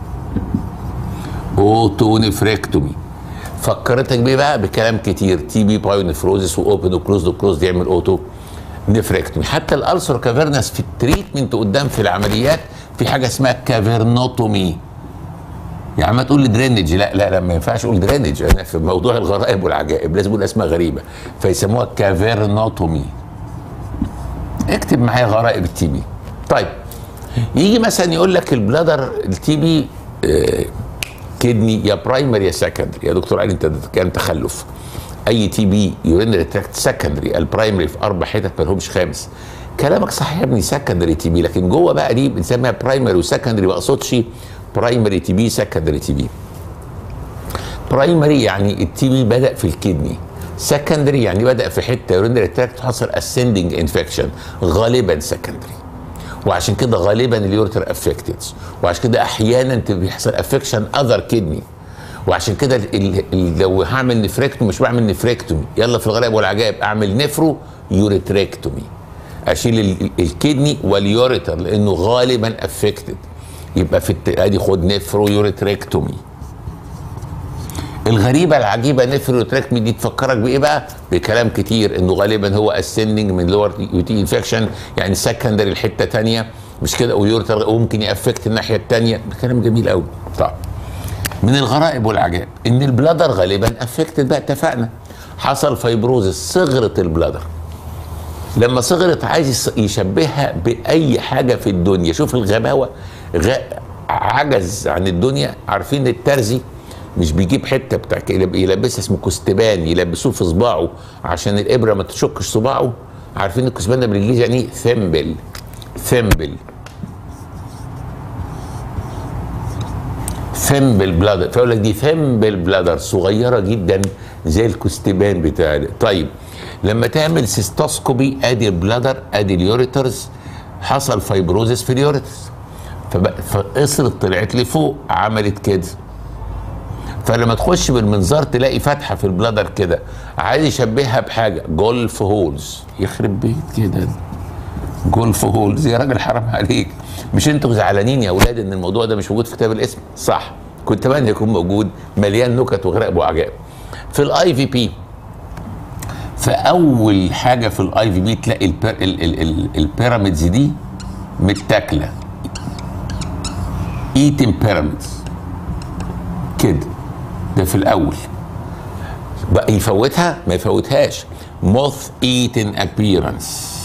[SPEAKER 1] اوتونفريكتومي فكرتك بيه بقى بكلام كتير تي بي بايونفروزس واوبن وكلوز وكلوز يعمل اوتو نفريكتومي حتى الالسر كافيرنس في التريتمنت قدام في العمليات في حاجه اسمها كافيرنوتومي يعني ما تقول لي درينج لا لا لا ما ينفعش اقول درينج انا في موضوع الغرائب والعجائب لازم اقول اسماء غريبه فيسموها كافيرنوتومي اكتب معايا غرائب التي بي طيب يجي مثلا يقول لك البلادر التي بي آه كدني يا برايمري يا سكندري يا دكتور علي انت كان تخلف اي تي بي يورينري تراكت سكندري البرايمري في اربع حتت ما لهمش خامس كلامك صح يا ابني سكندري تي بي لكن جوه بقى دي بنسميها برايمري وسكندري ما اقصدش برايمري تي بي سكندري تي بي برايمري يعني التي بي بدا في الكدني سكندري يعني بدا في حته يورينري تراكت حصل اسندنج انفكشن غالبا سكندري وعشان كده غالبا اليورتر افكتد وعشان كده احيانا بيحصل افكشن اذر كدني وعشان كده لو هعمل نفريكتومي مش بعمل نفريكتومي يلا في الغرائب والعجائب اعمل نفرو يوريتريكتومي اشيل الكدني واليوريتر لانه غالبا افكتد يبقى في ادي خد نفرو يوريتريكتومي الغريبة العجيبة نفرو يوريتريكتومي دي تفكرك بإيه بقى؟ بكلام كتير إنه غالبا هو اسندنج من لور يوتي انفكشن يعني سكندري لحتة تانية مش كده ويوريتر وممكن يأفكت الناحية التانية كلام جميل قوي طيب من الغرائب والعجائب إن البلادر غالبا افكتد بقى اتفقنا حصل فايبروزس صغرت البلادر لما صغرت عايز يشبهها باي حاجه في الدنيا شوف الغباوه غ... عجز عن الدنيا عارفين الترزي مش بيجيب حته بتاع يلبسها اسمه كستبان يلبسوه في صباعه عشان الابره ما تشكش صباعه عارفين الكستبان ده بالانجليزي يعني ايه ثمبل ثمبل ثمبل بلادر فيقول لك دي ثمبل بلادر صغيره جدا زي الكستبان بتاع طيب لما تعمل سيستوسكوبي ادي البلادر ادي اليوريترز حصل فايبروزس في اليوريترز فقصرت طلعت لفوق عملت كده فلما تخش بالمنظار تلاقي فتحه في البلادر كده عايز يشبهها بحاجه جولف هولز يخرب بيت كده جولف هولز يا راجل حرام عليك مش انتوا زعلانين يا اولاد ان الموضوع ده مش موجود في كتاب الاسم صح كنت اتمنى يكون موجود مليان نكت وغرائب وعجائب في الاي في بي فاول حاجه في الاي في بي تلاقي البير ال ال ال البيراميدز دي متاكله ايتن بيراميدز كده ده في الاول بقى يفوتها ما يفوتهاش موث ايتن ابييرنس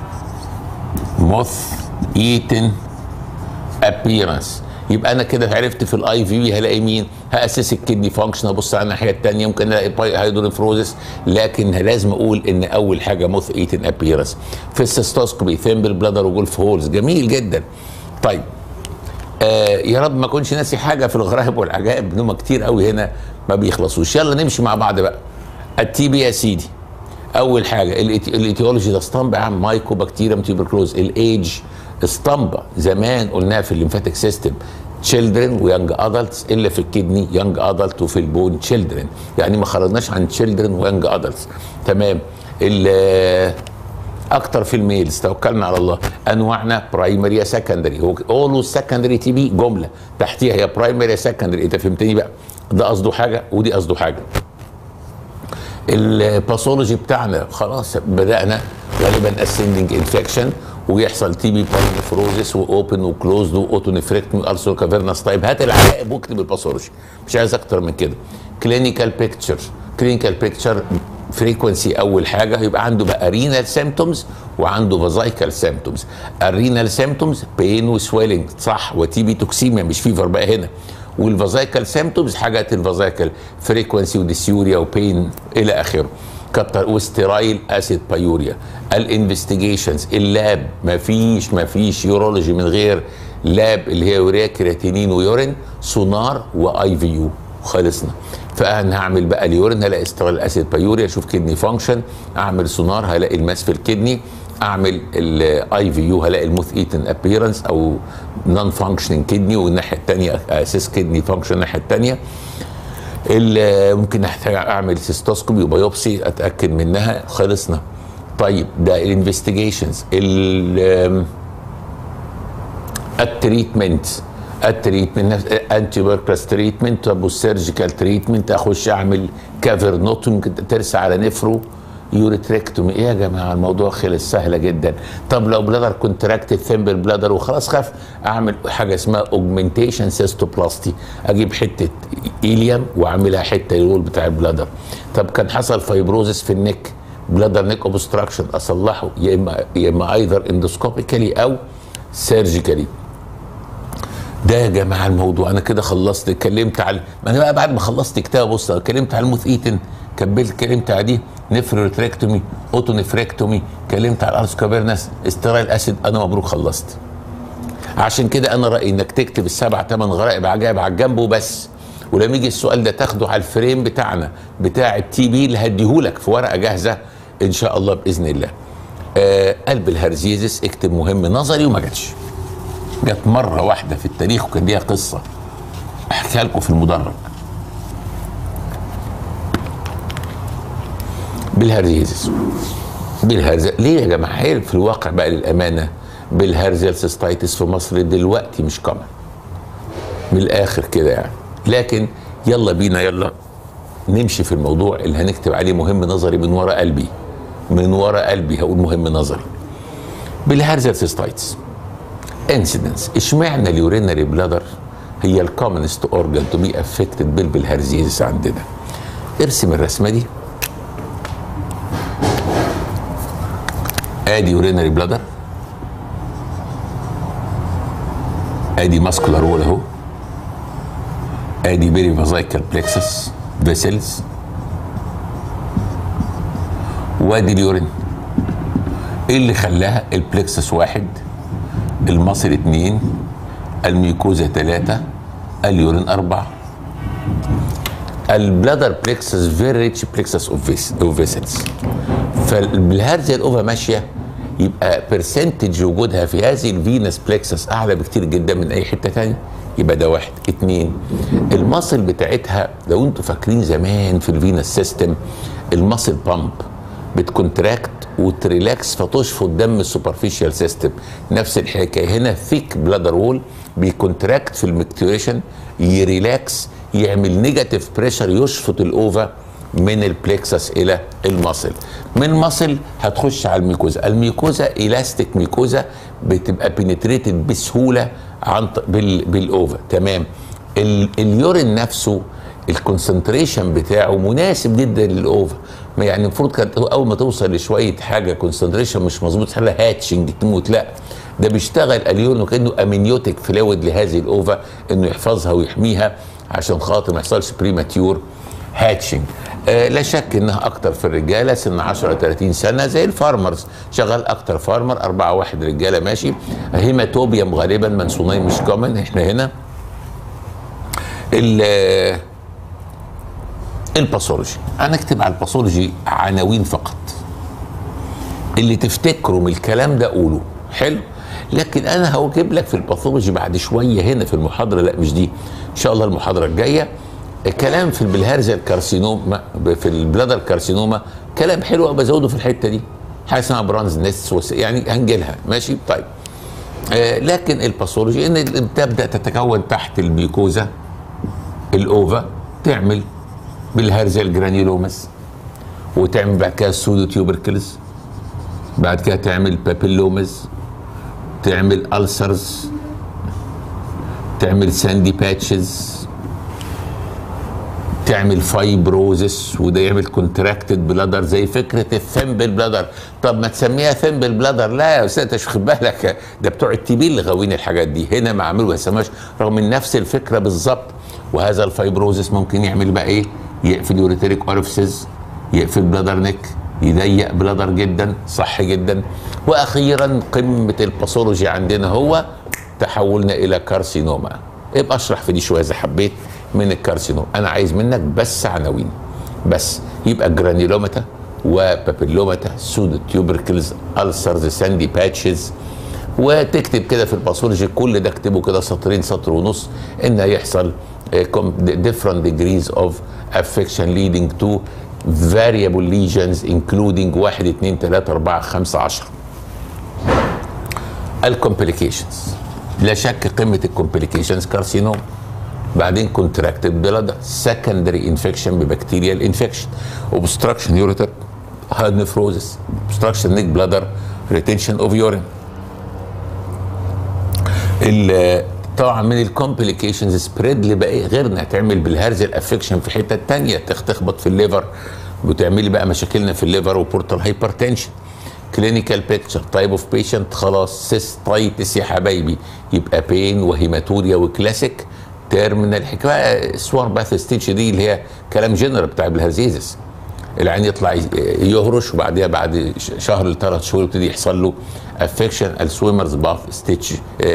[SPEAKER 1] موث ايتن ابييرنس يبقى انا كده عرفت في الاي في بي هلاقي مين هاسس الكدني فانكشن ابص على الناحيه الثانيه ممكن الاقي هيدرونفروزس لكن لازم اقول ان اول حاجه موث ايتن ابييرنس في السيستوسكوبي ثيمبل بلادر وجولف هولز جميل جدا طيب آه يا رب ما اكونش ناسي حاجه في الغرائب والعجائب انهم كتير قوي هنا ما بيخلصوش يلا نمشي مع بعض بقى التي بي يا سيدي اول حاجه الايتيولوجي ده اسطمبه عن مايكو بكتيريم تيوبركلوز الايج اسطمبه زمان قلناها في الليمفاتيك سيستم تشيلدرن ويانج ادلتس الا في الكدني يانج ادلت وفي البون تشيلدرن يعني ما خرجناش عن تشيلدرن ويانج ادلتس تمام اكتر في الميلز توكلنا على الله انواعنا برايمري يا سكندري هو اولوز سكندري تي بي جمله تحتيها يا برايمري يا سكندري انت فهمتني بقى ده قصده حاجه ودي قصده حاجه الباثولوجي بتاعنا خلاص بدانا غالبا اسندنج انفكشن ويحصل تي بي باينفروزس واوبن وكلوزد واوتونفريكتومي السر كافيرنس طيب هات العجائب واكتب الباثولوجي مش عايز اكتر من كده كلينيكال بيكتشر كلينيكال بيكتشر فريكونسي اول حاجه يبقى عنده بقى رينال سيمتومز وعنده فازايكال سيمتومز الرينال سيمتومز بين وسويلنج صح وتي بي توكسيميا مش فيفر بقى هنا والفازايكال سيمتومز حاجات الفازايكال فريكونسي وديسيوريا وبين الى اخره كتر وسترايل اسيد بايوريا الانفستيجيشنز اللاب ما فيش ما فيش يورولوجي من غير لاب اللي هي يوريا كرياتينين ويورين سونار واي في يو خلصنا فانا هعمل بقى اليورين هلاقي استغلال اسيد بايوريا اشوف كدني فانكشن اعمل سونار هلاقي الماس في الكدني اعمل الاي في يو هلاقي الموث ايتن ابييرنس او نون فانكشننج كدني والناحيه الثانيه اسيس كدني فانكشن الناحيه الثانيه ممكن احتاج اعمل سيستوسكوبي وبيوبسي اتاكد منها خلصنا طيب ده الانفستيجيشنز التريتمنت التريتمنت انتي وركرز تريتمنت طب والسيرجيكال تريتمنت اخش اعمل كافرنوتوم ترسى على نفرو يوريتريكتومي ايه يا جماعه الموضوع خلص سهله جدا طب لو بلادر كونتراكتد ثيمبل بلادر وخلاص خاف اعمل حاجه اسمها اوجمنتيشن سيستوبلاستي اجيب حته ايليوم واعملها حته الول بتاع البلادر طب كان حصل فايبروزس في النك بلادر نيك اوبستراكشن اصلحه يا اما يا اما ايذر اندوسكوبيكالي او سيرجيكالي ده يا جماعه الموضوع انا كده خلصت اتكلمت على ما انا بقى بعد ما خلصت كتاب بص اتكلمت على الموث ايتن كملت اتكلمت على دي نفريتريكتومي اوتو نفريكتومي اتكلمت على الارس كابيرنس استرايل اسيد انا مبروك خلصت عشان كده انا رايي انك تكتب السبع ثمان غرائب عجائب على الجنب وبس ولما يجي السؤال ده تاخده على الفريم بتاعنا بتاع التي بي اللي هديهولك في ورقه جاهزه ان شاء الله باذن الله آه قلب الهرزيزس اكتب مهم نظري وما جاتش جت مره واحده في التاريخ وكان ليها قصه احكيها لكم في المدرج بالهرزيزس بالهرزة ليه يا جماعه هي في الواقع بقى للامانه بالهرزل سيستايتس في مصر دلوقتي مش كمان من الاخر كده يعني لكن يلا بينا يلا نمشي في الموضوع اللي هنكتب عليه مهم نظري من ورا قلبي من ورا قلبي هقول مهم نظري بالهرزل سيستايتس انسيدنس اشمعنى اليورينري بلادر هي الكومنست اورجان تو بي افكتد بالبلهارزيزس عندنا ارسم الرسمه دي ادي يورينري بلادر ادي ماسكولار وول اهو ادي بيري فازايكال بلكسس فيسلز وادي اليورين ايه اللي خلاها البلكسس واحد المصل اتنين الميكوزا تلاتة اليورين أربعة البلادر بلكسس فيري ريتش بلكسس اوف فيسلز فالهرزه الاوفا ماشيه يبقى برسنتج وجودها في هذه الفينس بلكسس اعلى بكتير جدا من اي حته تانية يبقى ده واحد اتنين المصل بتاعتها لو انتوا فاكرين زمان في الفينس سيستم المصل بامب بتكونتراكت وتريلاكس فتشفط دم السوبرفيشال سيستم نفس الحكايه هنا ثيك بلادر وول بيكونتراكت في المكتوريشن يريلاكس يعمل نيجاتيف بريشر يشفط الاوفا من البلكسس الى المصل من مصل هتخش على الميكوزا الميكوزا الاستيك ميكوزا بتبقى بنتريتد بسهوله عن بال بالاوفا تمام اليورين نفسه الكونسنتريشن بتاعه مناسب جدا للاوفا يعني المفروض كانت اول ما توصل لشويه حاجه كونسنتريشن مش مظبوط حاجه هاتشنج تموت لا ده بيشتغل اليون وكانه امنيوتيك فلويد لهذه الاوفا انه يحفظها ويحميها عشان خاطر ما يحصلش بريماتيور هاتشنج آه لا شك انها اكتر في الرجاله سن 10 30 سنه زي الفارمرز شغال اكتر فارمر أربعة واحد رجاله ماشي هيماتوبيوم غالبا منسونين مش كومن احنا هنا الباثولوجي انا اكتب على الباثولوجي عناوين فقط اللي تفتكروا من الكلام ده قولوا حلو لكن انا هجيب لك في الباثولوجي بعد شويه هنا في المحاضره لا مش دي ان شاء الله المحاضره الجايه كلام في البلهارزا الكارسينوما في البلادر كارسينوما كلام حلو بزوده في الحته دي حاجه اسمها برانز نست يعني هنجيلها ماشي طيب آه لكن الباثولوجي ان تبدا تتكون تحت الميكوزا الاوفا تعمل بالهرزة الجرانيولومس وتعمل بعد كده السودو تيوبركلز بعد كده تعمل بابيلومز تعمل ألسرز تعمل ساندي باتشز تعمل فايبروزس وده يعمل كونتراكتد بلادر زي فكره الثمبل بلادر طب ما تسميها ثمبل بلادر لا يا استاذ انت مش واخد بالك ده بتوع التي بي اللي غاويين الحاجات دي هنا ما عملوا ما يسموهاش رغم ان نفس الفكره بالظبط وهذا الفايبروزس ممكن يعمل بقى ايه يقفل يوريتريك اورفسز يقفل بلادر نيك يضيق بلادر جدا صح جدا واخيرا قمه الباثولوجي عندنا هو تحولنا الى كارسينوما ابقى اشرح في دي شويه اذا حبيت من الكارسينوم انا عايز منك بس عناوين بس يبقى جرانيلوماتا وبابيلوماتا سودو تيوبركلز السرز ساندي باتشز وتكتب كده في الباثولوجي كل ده اكتبه كده سطرين سطر ونص ان هيحصل different degrees of affection leading to variable lesions including 1 2 3 4 5 10 الكومبليكيشنز لا شك قمه الكومبليكيشنز كارسينوم بعدين كونتراكتد بلاد سكندري انفكشن ببكتيريال انفكشن اوبستراكشن يوريتر هاد نفروزس اوبستراكشن نيك بلادر ريتنشن اوف يورين طبعا من الكومبليكيشنز سبريد لباقي غيرنا تعمل بالهرز الافكشن في حته تانية تخبط في الليفر وتعملي بقى مشاكلنا في الليفر وبورتال هايبرتنشن كلينيكال بيكتشر تايب اوف بيشنت خلاص سيستايتس يا حبايبي يبقى بين وهيماتوريا وكلاسيك تيرمينال حكايه سوار باث ستيتش دي اللي هي كلام جنرال بتاع الهرزيزس العين يطلع يهرش وبعديها بعد شهر لثلاث شهور يبتدي يحصل له افكشن السويمرز باث ستيتش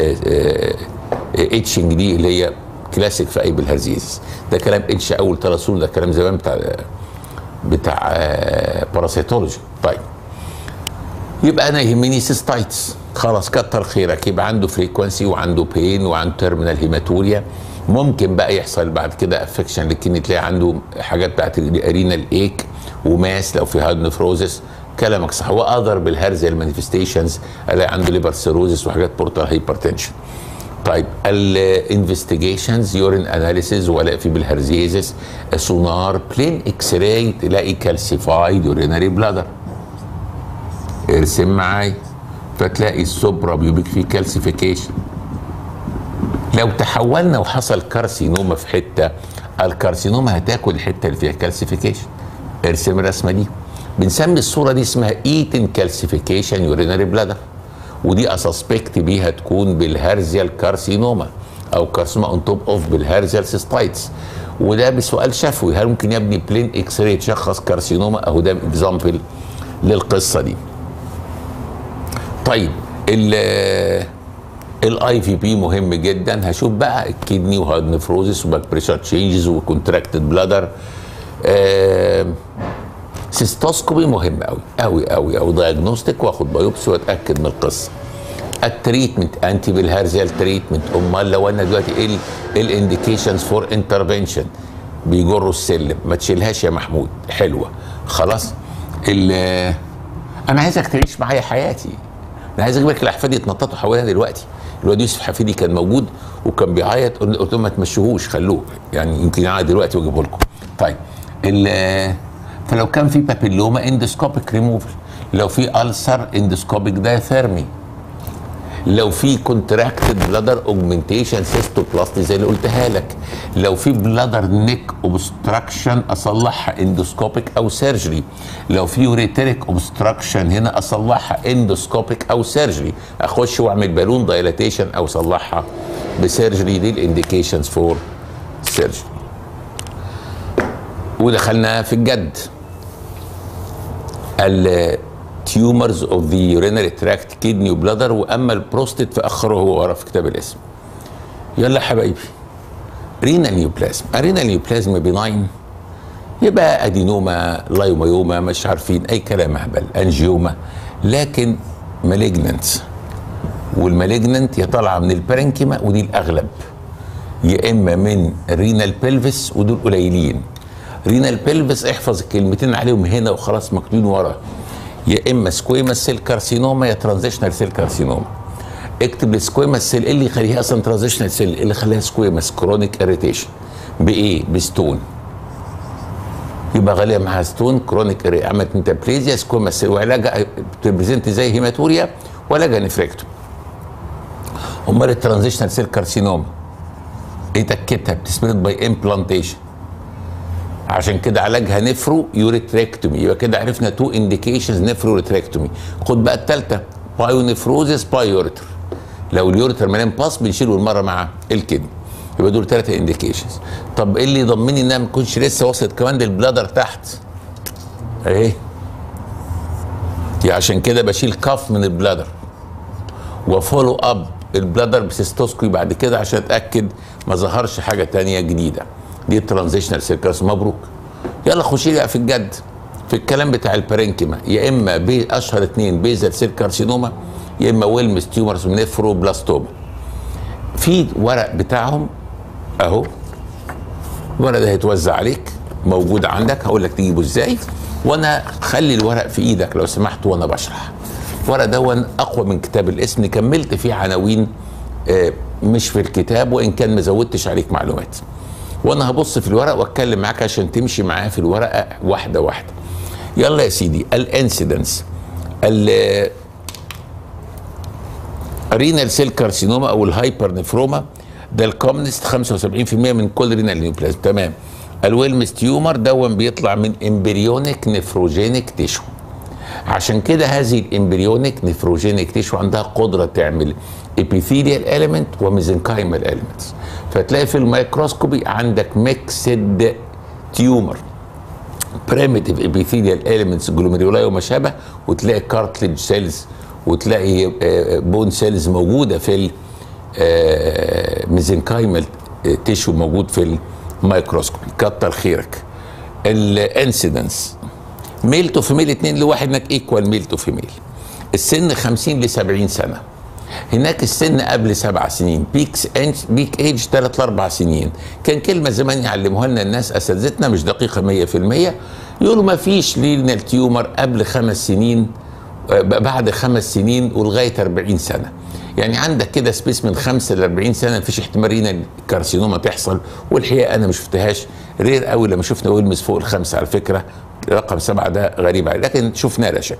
[SPEAKER 1] اتشنج دي اللي هي كلاسيك في اي بالهرزيزس ده كلام اتش اول ثلاث شهور ده كلام زمان بتاع بتاع باراسيتولوجي طيب يبقى انا يهمني سيستايتس خلاص كتر خيرك يبقى عنده فريكونسي وعنده بين وعنده تيرمينال هيماتوريا ممكن بقى يحصل بعد كده افكشن لكن تلاقي عنده حاجات بتاعت الارينال ايك وماس لو في هاد نفروزس كلامك صح واذر بالهرزه المانيفستيشنز الاقي عنده ليبر سيروزس وحاجات بورتال هايبرتنشن طيب الانفستيجيشنز يورين اناليسيز ولا في بالهرزيزس سونار بلين اكس راي تلاقي كالسيفايد يورينري بلادر ارسم معايا فتلاقي السوبرا بيوبيك فيه كالسيفيكيشن لو تحولنا وحصل كارسينوما في حته الكارسينوما هتاكل الحته اللي فيها كالسيفيكيشن ارسم الرسمه دي بنسمي الصوره دي اسمها ايتن كالسيفيكيشن يورينري بلادر ودي اسسبكت بيها تكون بالهرزيال كارسينوما او كارسينوما اون توب اوف بالهرزيال سيستايتس وده بسؤال شفوي هل ممكن يبني بلين اكس راي تشخص كارسينوما اهو ده اكزامبل للقصه دي طيب الاي في بي مهم جدا هشوف بقى الكدني وهاد نفروزس وباك بريشر تشينجز وكونتراكتد بلادر آه سيستوسكوبي مهم قوي قوي قوي قوي دايجنوستيك واخد بايوبسي واتاكد من القصه التريتمنت انتي بالهرزيال تريتمنت امال لو انا دلوقتي ايه الانديكيشنز فور انترفنشن بيجروا السلم ما تشيلهاش يا محمود حلوه خلاص انا عايزك تعيش معايا حياتي انا عايز اجيب لك الاحفاد يتنططوا حوالينا دلوقتي الواد يوسف حفيدي كان موجود وكان بيعيط قلت لهم ما تمشوهوش خلوه يعني يمكن يقعد دلوقتي واجيبه لكم طيب فلو كان في بابيلوما اندسكوبيك ريموفل لو في ألسر اندسكوبيك دايثيرمي لو في كونتراكتد بلادر اوجمنتيشن سيستوبلاستي زي اللي قلتها لك لو في بلادر نيك اوبستراكشن اصلحها اندوسكوبيك او سيرجري لو في يوريتريك اوبستراكشن هنا اصلحها اندوسكوبيك او سيرجري اخش واعمل بالون دايلاتيشن او اصلحها بسيرجري دي الانديكيشنز فور سيرجري ودخلنا في الجد التيومرز اوف ذا يورينري تراكت كيدني وبلادر واما البروستيت فاخره هو ورا في كتاب الاسم يلا حبايبي رينال نيوبلازم ارينال نيوبلازم بناين يبقى ادينوما لايوميوما مش عارفين اي كلام اهبل انجيوما لكن مالجننت والمالجننت يا طالعه من البرنكيما ودي الاغلب يا اما من رينال بيلفس ودول قليلين رينال بيلفس احفظ الكلمتين عليهم هنا وخلاص مكتوبين ورا يا اما سكويما سيل كارسينوما يا ترانزيشنال سيل كارسينوما اكتب السكويما سيل ايه اللي يخليها اصلا ترانزيشنال سيل اللي خليها سكويماس كرونيك اريتيشن بايه بستون يبقى غاليه معاها ستون كرونيك عملت ميتابليزيا سكويما سيل وعلاجها بتبريزنت زي هيماتوريا وعلاجها نفريكتوم امال الترانزيشنال سيل كارسينوما ايه تكتها بتسبرد باي امبلانتيشن عشان كده علاجها نفرو يوريتريكتومي يبقى كده عرفنا تو انديكيشنز نفرو يوريتريكتومي خد بقى الثالثه بايو نفروزس باي يوريتر لو اليوريتر مليان باس بنشيله المره مع الكدني يبقى دول ثلاثه انديكيشنز طب ايه اللي يضمني انها ما تكونش لسه وصلت كمان للبلادر تحت اهي عشان كده بشيل كف من البلادر وفولو اب البلادر بسيستوسكوي بعد كده عشان اتاكد ما ظهرش حاجه تانية جديده دي ترانزيشنال سيركس مبروك يلا خشي لي في الجد في الكلام بتاع البارينكيما يا اما بي اشهر اثنين بيزل سيل كارسينوما يا اما ويلمس تيومرز نيفروبلاستوما في ورق بتاعهم اهو الورق ده هيتوزع عليك موجود عندك هقول لك تجيبه ازاي وانا خلي الورق في ايدك لو سمحت وانا بشرح الورق ده اقوى من كتاب الاسم كملت فيه عناوين آه، مش في الكتاب وان كان ما زودتش عليك معلومات وانا هبص في الورق واتكلم معاك عشان تمشي معايا في الورقه واحده واحده يلا يا سيدي الانسيدنس رينال سيل كارسينوما او الهايبر نفروما ده الكومنست 75% من كل رينال نيوبلازم تمام الويلمس تيومر دون بيطلع من امبريونيك نفروجينيك تيشو عشان كده هذه الامبريونيك نفروجينيك تيشو عندها قدره تعمل ابيثيليال اليمنت وميزنكايمال اليمنتس فتلاقي في الميكروسكوبي عندك ميكسد تيومر بريمتيف ابيثيليال اليمنتس جلوميرولاي وما شابه وتلاقي كارتليج سيلز وتلاقي بون سيلز موجوده في الميزنكايمال تيشو موجود في الميكروسكوبي كتر خيرك الانسيدنس ميل تو فيميل 2 لواحد انك ايكوال ميل تو فيميل السن 50 ل 70 سنه هناك السن قبل سبع سنين بيكس انج بيك ايج ثلاث لاربع سنين كان كلمه زمان يعلموها لنا الناس اساتذتنا مش دقيقه 100% يقولوا ما فيش لينال تيومر قبل خمس سنين بعد خمس سنين ولغايه 40 سنه يعني عندك كده سبيس من 5 ل 40 سنه مفيش احتمال رينال كارسينوما تحصل والحقيقه انا ما شفتهاش رير قوي لما شفنا ويلمس فوق الخمسه على فكره رقم سبعه ده غريب علي لكن شفناه لا شك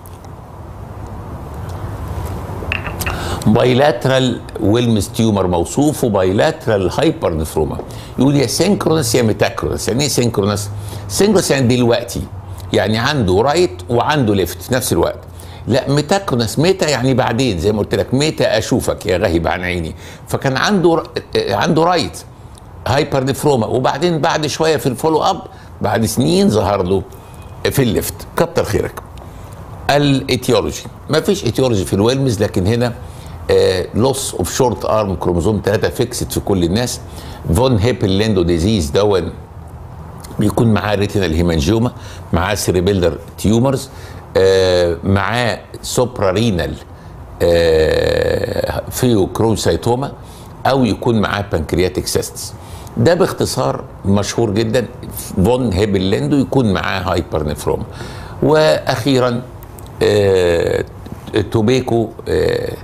[SPEAKER 1] بايلاترال ويلمس تيومر موصوف وبايلاترال هايبر نفروما يقول يا سينكرونس يا ميتاكرونس يعني ايه سينكرونس؟ سينكرونس يعني دلوقتي يعني عنده رايت وعنده ليفت في نفس الوقت لا ميتاكرونس ميتا يعني بعدين زي ما قلت لك ميتا اشوفك يا غايب عن عيني فكان عنده عنده رايت هايبر نفروما وبعدين بعد شويه في الفولو اب بعد سنين ظهر له في الليفت كتر خيرك الايتيولوجي ما فيش ايتيولوجي في الويلمز لكن هنا لوس اوف شورت ارم كروموزوم 3 فيكسد في كل الناس فون هيبل ديزيز دون بيكون معاه ريتينال هيمانجيوما معاه سيريبيلر تيومرز آه معاه سوبرا رينال آه فيو كروسايتوما او يكون معاه بانكرياتيك سيستس ده باختصار مشهور جدا فون هيبلندو يكون معاه هايبر نفروما واخيرا آه توبيكو آه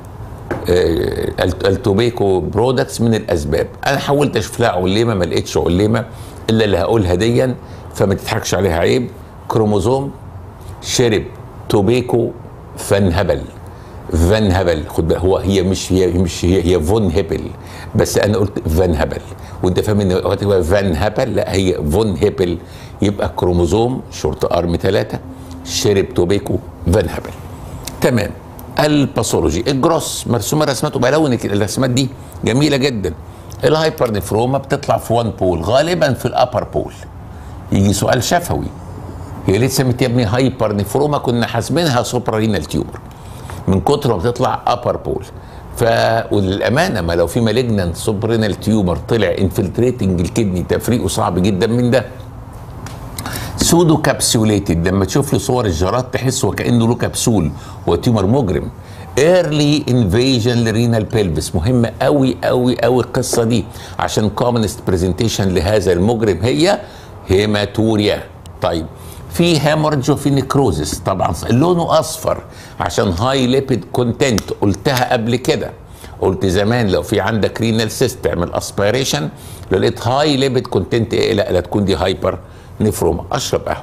[SPEAKER 1] التوبيكو برودكتس من الاسباب انا حاولت اشوف لها علمه ما لقيتش علمه الا اللي هقولها ديا فما تضحكش عليها عيب كروموزوم شرب توبيكو فان هبل فان هبل خد بالك هو هي مش هي مش هي هي فون هبل بس انا قلت فان هبل وانت فاهم ان هو فان هبل لا هي فون هبل يبقى كروموزوم شورت ارم ثلاثه شرب توبيكو فان هبل تمام الباثولوجي الجروس مرسومه رسمات وبلون الرسمات دي جميله جدا الهايبر نفروما بتطلع في وان بول غالبا في الابر بول يجي سؤال شفوي هي ليه سميت يا ابني هايبر نفروما كنا حاسبينها سوبرا رينال تيومر من كتر ما بتطلع ابر بول ف وللامانه ما لو في مالجنانت سوبرينال تيومر طلع انفلتريتنج الكدني تفريقه صعب جدا من ده سودو كابسوليتد لما تشوف له صور الجراد تحس وكانه له كبسول هو تيومر مجرم ايرلي انفيجن لرينال بيلفس مهمه قوي قوي قوي القصه دي عشان كومنست برزنتيشن لهذا المجرم هي هيماتوريا طيب في هيمورج وفي نكروزس طبعا لونه اصفر عشان هاي ليبيد كونتنت قلتها قبل كده قلت زمان لو في عندك رينال سيست تعمل اسبيريشن لقيت هاي ليبيد كونتنت ايه لا لا تكون دي هايبر نفروما اشرب قهوه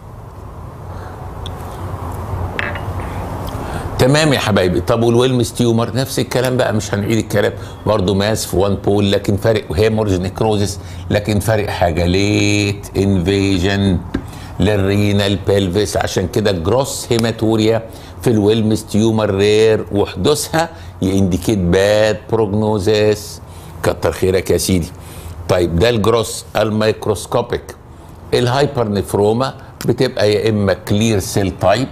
[SPEAKER 1] تمام يا حبايبي طب والويلمس تيومر نفس الكلام بقى مش هنعيد الكلام برضه ماس في وان بول لكن فارق هيمورج نكروزس لكن فارق حاجه ليت انفيجن للرينال بيلفيس عشان كده جروس هيماتوريا في الويلمس تيومر رير وحدوثها ينديكيت باد بروجنوزيس كتر خيرك يا سيدي طيب ده الجروس الميكروسكوبيك الهايبر نفروما بتبقى يا اما كلير سيل تايب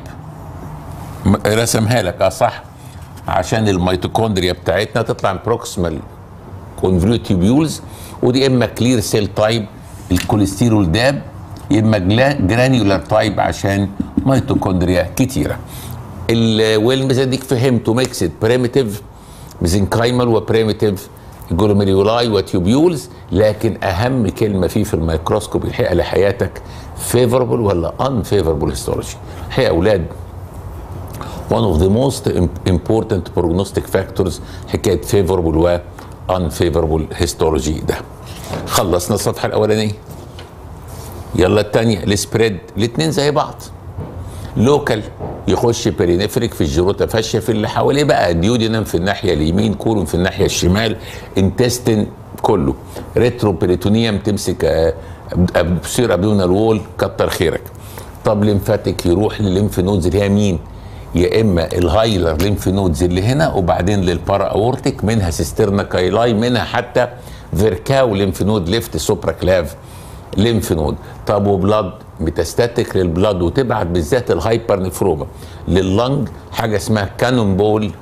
[SPEAKER 1] رسمها لك اه صح عشان الميتوكوندريا بتاعتنا تطلع بروكسيمال كونفلوتيبيولز ودي اما كلير سيل تايب الكوليسترول داب يا اما جرانيولار تايب عشان ميتوكوندريا كتيره الويلمز اديك فهمته ميكسد بريمتيف ميزنكايمال وبريمتيف جلوميرولاي وتيوبيولز لكن اهم كلمه فيه في الميكروسكوب الحقيقه لحياتك فيفربل ولا ان فيفربل هيستولوجي الحقيقه اولاد one of the most important prognostic factors حكايه favorable و unfavorable histology ده خلصنا الصفحه الاولانيه يلا الثانيه السبريد الاثنين زي بعض لوكال يخش بيرينفريك في الجيروتا فاشيا في اللي حواليه بقى ديودينم في الناحيه اليمين كولون في الناحيه الشمال انتستين كله ريترو بريتونيوم تمسك بصير ابدونال وول كتر خيرك طب ليمفاتيك يروح للليمف نودز اللي هي مين؟ يا اما الهايلر ليمف نودز اللي هنا وبعدين للبارا اورتيك منها سيسترنا كايلاي منها حتى فيركاو ليمف نود ليفت سوبرا كلاف ليمف نود طب وبلاد بتستاتيك للبلاد وتبعت بالذات الهايبر نفروما لللنج حاجه اسمها كانون بول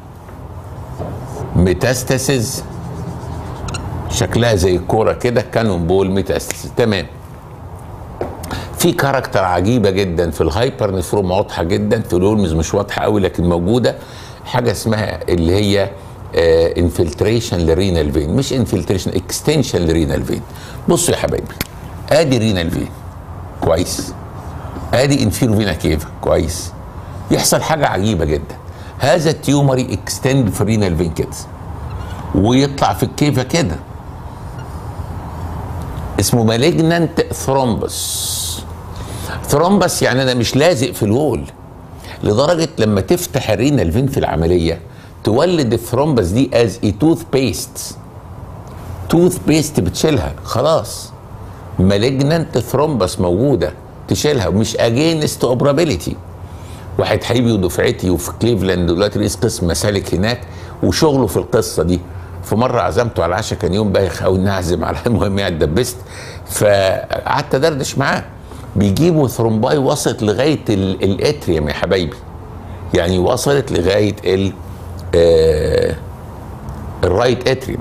[SPEAKER 1] ميتاستاسيز شكلها زي الكوره كده كانون بول ميتاستاسيز تمام في كاركتر عجيبه جدا في الهايبر نفروما واضحه جدا في الولمز مش واضحه قوي لكن موجوده حاجه اسمها اللي هي انفلتريشن للرينال فين مش انفلتريشن اكستنشن للرينال فين بصوا يا حبايبي ادي رينال فين كويس ادي انفيرو فينا كيفا كويس يحصل حاجه عجيبه جدا هذا التيومري اكستند في الرينال فين كده ويطلع في الكيفا كده اسمه مالجنانت ثرومبس ثرومبس يعني انا مش لازق في الوول لدرجه لما تفتح الرينال فين في العمليه تولد الثرومبس دي از اي توث بيست توث بيست بتشيلها خلاص مالجنانت ثرومبس موجوده تشيلها ومش اجينست اوبرابيلتي واحد حبيبي ودفعتي وفي كليفلاند دلوقتي رئيس قسم مسالك هناك وشغله في القصه دي في مره عزمته على العشاء كان يوم بايخ قوي نعزم على المهم يعني اتدبست فقعدت ادردش معاه بيجيبوا ثرومباي وصلت لغايه الاتريوم يا حبايبي يعني وصلت لغايه ال آه الرايت اتريوم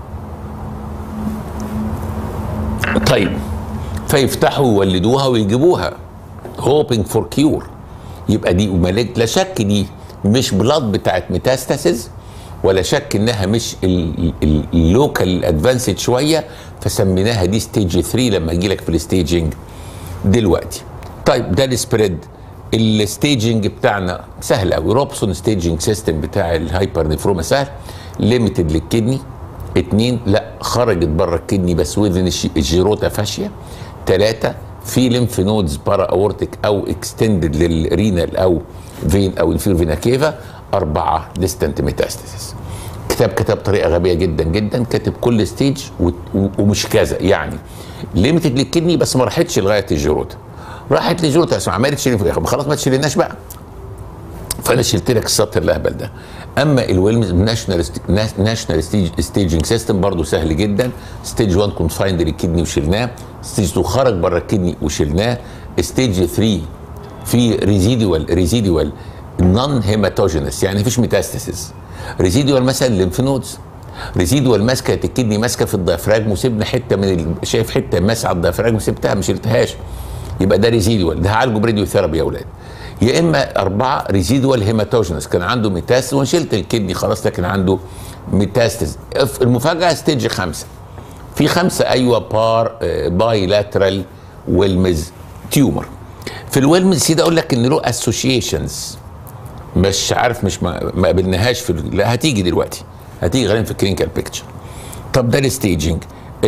[SPEAKER 1] طيب فيفتحوا ويولدوها ويجيبوها هوبينج فور كيور يبقى دي مالك لا شك دي مش بلاد بتاعت ميتاستاسيز ولا شك انها مش اللوكال ادفانسد شويه فسميناها دي ستيج 3 لما اجي لك في الستيجنج دلوقتي طيب ده السبريد الستيجنج بتاعنا سهل قوي روبسون ستيجنج سيستم بتاع الهايبر نفروما سهل ليميتد للكدني اتنين لا خرجت بره الكدني بس وذن الجيروتا فاشيا ثلاثة في ليمف نودز بارا اورتيك او اكستندد للرينال او فين او الفير فينا كيفا أربعة ديستنت ميتاستاسيس كتاب كتاب بطريقة غبية جدا جدا كاتب كل ستيج ومش كذا يعني ليميتد للكدني بس ما راحتش لغاية الجيروتا راحت للجيروتا بس ما عملتش خلاص ما تشيلناش بقى فانا شلت لك السطر الاهبل ده اما الويلمز ناشونال ناشونال ستيجنج سيستم برضه سهل جدا ستيج 1 كونفايند للكدني وشلناه ستيج 2 خرج بره الكدني وشلناه ستيج 3 في ريزيدوال ريزيدوال نون هيماتوجينس يعني مفيش ميتاستاسيس ريزيدوال مثلا ليمف نودز ريزيدوال ماسكه الكدني ماسكه في الديافراجم وسيبنا حته من ال... شايف حته ماسكه على الديافراجم سبتها ما شلتهاش يبقى ده ريزيدوال ده هعالجه براديو ثيرابي يا اولاد يا اما اربعه ريزيدوال هيماتوجينس كان عنده ميتاستس وشلت الكدني خلاص لكن عنده ميتاستس المفاجاه ستيج خمسه في خمسه ايوه بار باي لاترال ويلمز تيومر في الويلمز سيدي اقول لك ان له اسوشيشنز مش عارف مش ما, ما قابلناهاش في لا هتيجي دلوقتي هتيجي غالبا في الكلينيكال بيكتشر طب ده الستيجنج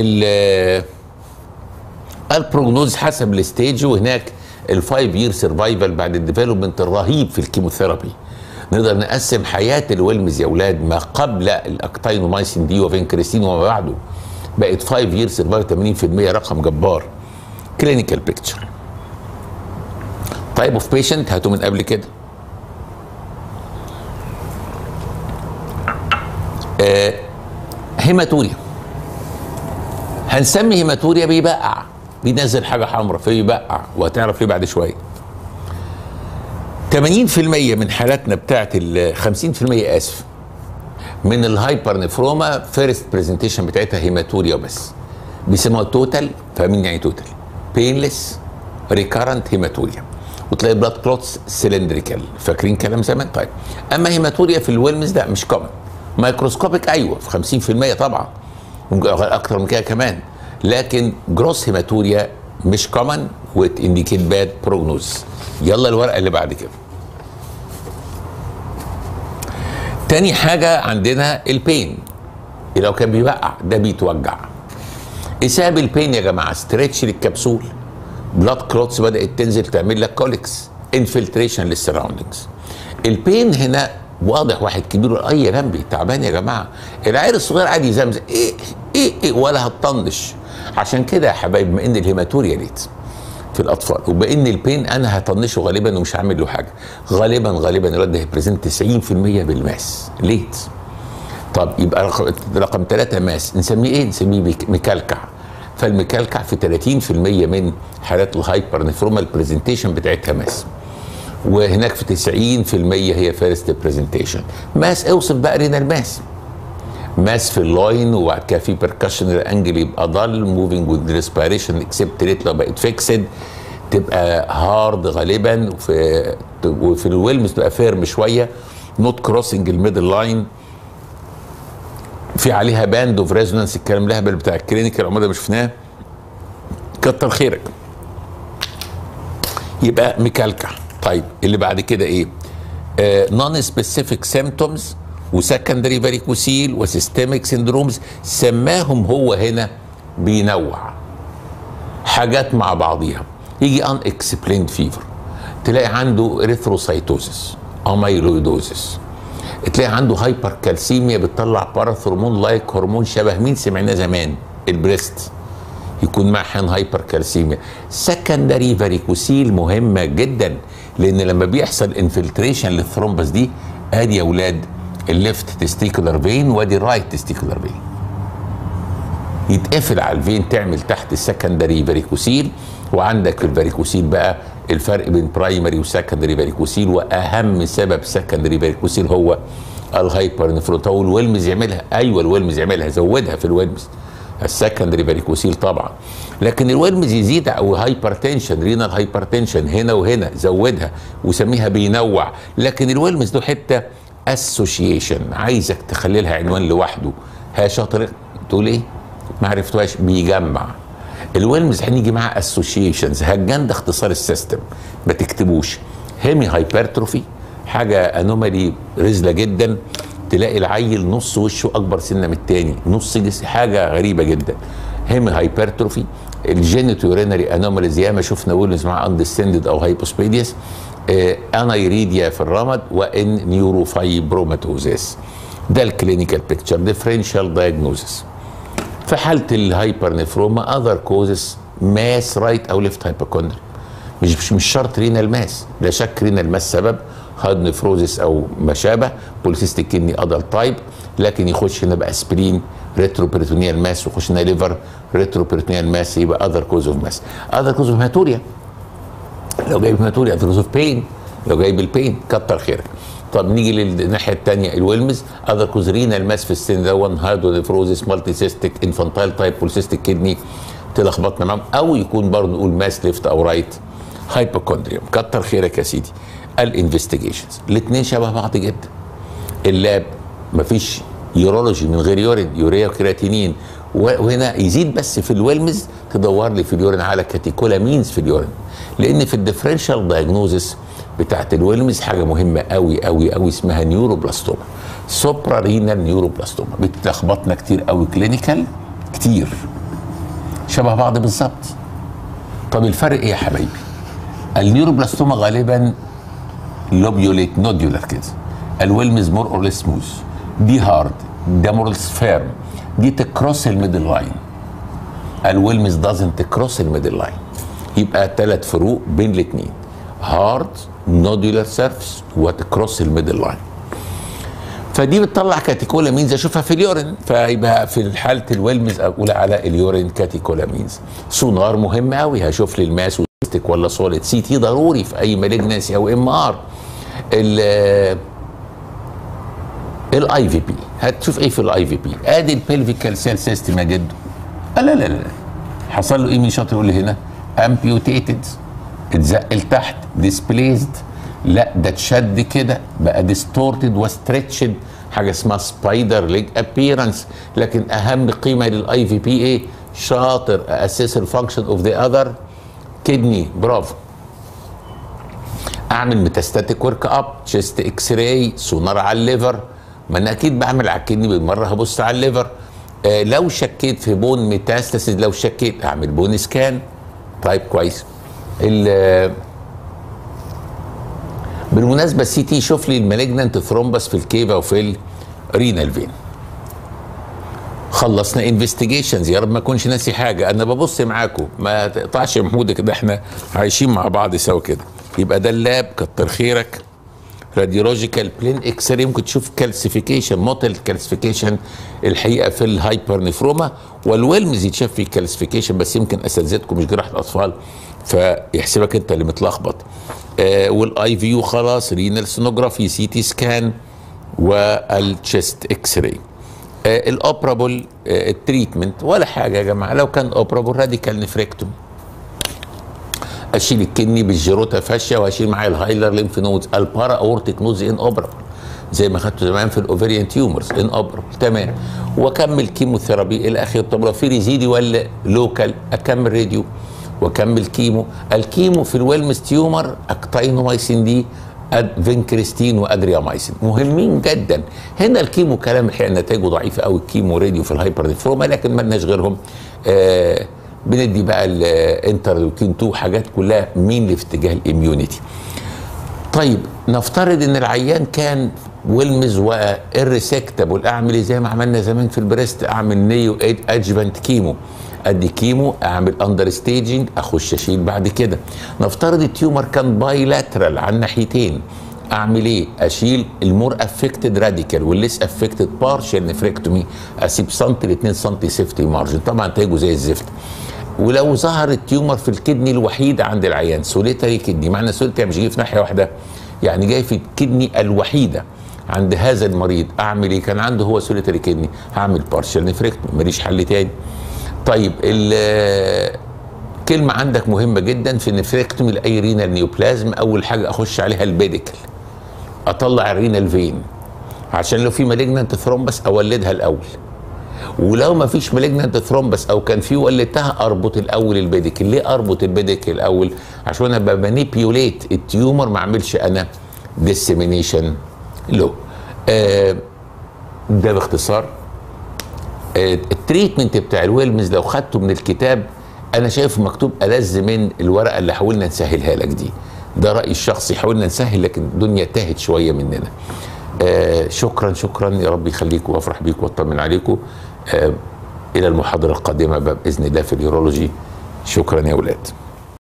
[SPEAKER 1] البروجنوز حسب الستيج وهناك الفايف يير سرفايفل بعد الديفلوبمنت الرهيب في الكيموثيرابي نقدر نقسم حياه الويلمز يا اولاد ما قبل الاكتاينومايسين دي وفينكريستين وما بعده بقت 5 يير سرفايفل 80% رقم جبار كلينيكال بيكتشر تايب اوف بيشنت هاتوا من قبل كده آه هيماتوريا هنسمي هيماتوريا بيبقع بينزل حاجه حمراء فيبقع وهتعرف ليه بعد شويه 80% من حالاتنا بتاعت ال 50% اسف من الهايبر نفروما فيرست برزنتيشن بتاعتها هيماتوريا بس بيسموها توتال فاهمين يعني توتال بينلس ريكارنت هيماتوريا وتلاقي بلاد كلوتس سلندريكال فاكرين كلام زمان طيب اما هيماتوريا في الويلمز لا مش كومن مايكروسكوبيك ايوه في 50% طبعا ممكن اكتر من كده كمان لكن جروس هيماتوريا مش كومن وتنديكيت باد بروجنوز يلا الورقه اللي بعد كده تاني حاجه عندنا البين لو كان بيوقع ده بيتوجع اساب البين يا جماعه ستريتش للكبسول بلاد كلوتس بدات تنزل تعمل لك كوليكس انفلتريشن للسراوندنجز البين هنا واضح واحد كبير اي جنبي تعبان يا جماعه العيل الصغير عادي يزمزم ايه ايه ايه ولا هتطنش عشان كده يا حبايب بما ان الهيماتوريا ليت في الاطفال وبان البين انا هطنشه غالبا ومش هعمل له حاجه غالبا غالبا الواد ده هيبريزنت 90% بالماس ليت طب يبقى رقم, رقم ثلاثة ماس نسميه ايه؟ نسميه مكلكع فالمكلكع في 30% من حالات الهايبر نفروما برزنتيشن بتاعتها ماس وهناك في 90% هي فيرست برزنتيشن ماس اوصل بقى رينال ماس ماس في اللاين وبعد كده في بركشن الانجل يبقى ضل موفينج وذ ريسبيريشن اكسبت ريت لو بقت فيكسد تبقى هارد غالبا وفي وفي الويلمز تبقى فيرم شويه نوت كروسنج الميدل لاين في عليها باند اوف ريزونانس الكلام الهبل بتاع الكلينيكال عمرنا ما شفناه كتر خيرك يبقى مكلكع طيب اللي بعد كده ايه نون سبيسيفيك سيمتومز وسكندري فاريكوسيل وسيستميك سيندرومز سماهم هو هنا بينوع حاجات مع بعضيها يجي ان اكسبليند فيفر تلاقي عنده اريثروسايتوزس اميلويدوزس تلاقي عنده هايبر كالسيميا بتطلع باراثرمون لايك هرمون شبه مين سمعناه زمان البريست يكون مع حين هايبر كالسيميا سكندري فاريكوسيل مهمه جدا لان لما بيحصل انفلتريشن للثرومبس دي ادي يا اولاد الليفت تستيكولار فين وادي الرايت تستيكولار فين يتقفل على الفين تعمل تحت السكندري فاريكوسيل وعندك في الفاريكوسيل بقى الفرق بين برايمري وسكندري فاريكوسيل واهم سبب سكندري فاريكوسيل هو الهايبر نفروتول الويلمز يعملها ايوه الويلمز يعملها زودها في الويلمز السكندري فاريكوسيل طبعا لكن الويلمز يزيد او هايبر تنشن رينال هايبر تنشن هنا وهنا زودها وسميها بينوع لكن الويلمز له حته اسوشيشن عايزك تخلي لها عنوان لوحده ها شاطر تقول ايه ما عرفتوهاش بيجمع الويلمز هنيجي معاه اسوشيشنز هجان ده اختصار السيستم ما تكتبوش هيمي هايبرتروفي حاجه انومالي رزله جدا تلاقي العيل نص وشه اكبر سنه من التاني نص جسم حاجه غريبه جدا هيمي هايبرتروفي الجينيتو يورينري انوماليز ياما شفنا ويلمز مع اندستندد او هايبوسبيديس آه انايريديا في الرمد وان نيوروفايبروماتوزيس ده الكلينيكال بيكتشر ديفرنشال دايجنوزس في حاله الهايبر نفروما اذر كوزز ماس رايت او ليفت هايبوكوندري مش مش شرط رينال ماس لا شك رينال ماس سبب هاد نفروزس او ما شابه بوليسيستيك كدني ادلت تايب لكن يخش هنا بقى اسبرين ريترو بريتونيال ماس ويخش هنا ليفر ريترو بريتونيال ماس يبقى اذر كوز اوف ماس اذر كوز اوف هيماتوريا لو جايب هيماتوريا اذر كوز اوف بين لو جايب البين كتر خيرك طب نيجي للناحيه الثانيه الويلمز اذر كوز رينال ماس في السن ده وان هاردو نفروزس مالتي سيستيك انفانتايل تايب بوليسيستيك كدني تلخبطنا معاهم او يكون برضه نقول ماس ليفت او رايت هايبوكوندريوم كتر خيرك يا سيدي الانفستيجيشنز الاثنين شبه بعض جدا اللاب مفيش يورولوجي من غير يورين يوريا وكرياتينين وهنا يزيد بس في الويلمز تدور لي في اليورين على كاتيكولامينز في اليورين لان في الديفرنشال دايجنوزس بتاعت الويلمز حاجه مهمه قوي قوي قوي اسمها نيوروبلاستوما سوبرا رينال نيوروبلاستوما بتلخبطنا كتير قوي كلينيكال كتير شبه بعض بالظبط طب الفرق ايه يا حبايبي النيوروبلاستوما غالبا لوبيوليت نوديولار كده الويلمز مور اور ليس سموث دي هارد ده مورلز فيرم دي تكروس الميدل لاين الويلمز دازنت تكروس الميدل لاين يبقى ثلاث فروق بين الاثنين هارد نوديولار سيرفس وتكروس الميدل لاين فدي بتطلع كاتيكولامينز اشوفها في اليورين فيبقى في حاله الويلمز اقول على اليورين كاتيكولامينز سونار مهم قوي هشوف لي الماس ولا سوليد سي تي ضروري في اي مالجنسي او ام ار الاي في بي هتشوف ايه في الاي في بي ادي البلفيكال سيل سيستم يا جدو لا لا لا حصل له ايه مين شاطر يقول لي هنا امبيوتيتد اتزق لتحت ديسبليزد لا ده اتشد كده بقى ديستورتد وستريتشد حاجه اسمها سبايدر ليج ابييرنس لكن اهم قيمه للاي في بي ايه شاطر اسس الفانكشن اوف ذا اذر كدني برافو اعمل ميتاستاتيك ورك اب تشيست اكس راي سونار على الليفر ما انا اكيد بعمل على الكدني بالمره هبص على الليفر آه لو شكيت في بون ميتاستاسيس لو شكيت اعمل بون سكان طيب كويس ال- بالمناسبه السي تي شوف لي المالجنانت ثرومبس في الكيفا وفي الرينال فين خلصنا انفستيجيشنز يا رب ما اكونش ناسي حاجه انا ببص معاكم ما تقطعش يا محمود كده احنا عايشين مع بعض سوا كده يبقى ده اللاب كتر خيرك راديولوجيكال بلين اكس راي ممكن تشوف كالسيفيكيشن موتل كالسيفيكيشن الحقيقه في الهايبر نفروما والويلمز يتشاف في كالسيفيكيشن بس يمكن اساتذتكم مش جراحه اطفال فيحسبك انت اللي متلخبط آه والاي في يو خلاص رينال سونوجرافي سي تي سكان والتشيست اكس راي آه الاوبرابل آه التريتمنت ولا حاجه يا جماعه لو كان اوبرابل راديكال نفريكتوم اشيل الكدني بالجيروتا فاشيا واشيل معايا الهايلر ليمف نودز البارا اورتيك نودز ان اوبرابل زي ما خدته زمان في الاوفريان تيومرز ان اوبرابل تمام واكمل كيموثيرابي الى اخره طب لو في ريزيدي ولا لوكال اكمل راديو واكمل كيمو الكيمو في الويلمس تيومر اكتاينومايسين دي أد فينكريستين وادريامايسين مهمين جدا هنا الكيمو كلام الحقيقه نتائجه ضعيفه قوي الكيمو راديو في الهايبر نفروما لكن مالناش غيرهم آه بندي بقى الانترلوكين 2 حاجات كلها مين في اتجاه الاميونيتي طيب نفترض ان العيان كان ويلمز واريسكتابل اعمل إيه زي ما عملنا زمان في البريست اعمل نيو ادجفنت كيمو ادي كيمو اعمل اندر ستيجنج اخش اشيل بعد كده نفترض التيومر كان بايلاترال على الناحيتين اعمل ايه اشيل المور افكتد راديكال والليس افكتد بارشال نفريكتومي اسيب سنتي ل 2 سنتي سيفتي مارجن طبعا تيجوا زي الزفت ولو ظهر التيومر في الكدني الوحيده عند العيان سوليتري كدني معنى سوليتري مش جاي في ناحيه واحده يعني جاي في الكدني الوحيده عند هذا المريض اعمل ايه كان عنده هو سوليتري كدني هعمل بارشال نفريكتومي ماليش حل تاني طيب كلمة عندك مهمة جدا في نفريكتومي لأي رينال نيوبلازم أول حاجة أخش عليها البيديكل أطلع الرينال فين عشان لو في مالجنانت ثرومبس أولدها الأول ولو ما فيش مالجنانت ثرومبس او كان في ولدتها اربط الاول البيديكل ليه اربط البيديكل الاول عشان انا بمانيبيوليت التيومر ما اعملش انا ديسيمينيشن له آه ده باختصار آه التريتمنت بتاع الويلمز لو خدته من الكتاب انا شايفه مكتوب ألذ من الورقه اللي حاولنا نسهلها لك دي ده رايي الشخصي حاولنا نسهل لكن الدنيا تاهت شويه مننا آه شكرا شكرا يا رب يخليكم وافرح بيكم واطمن عليكم آه الى المحاضره القادمه باذن الله في اليورولوجي شكرا يا اولاد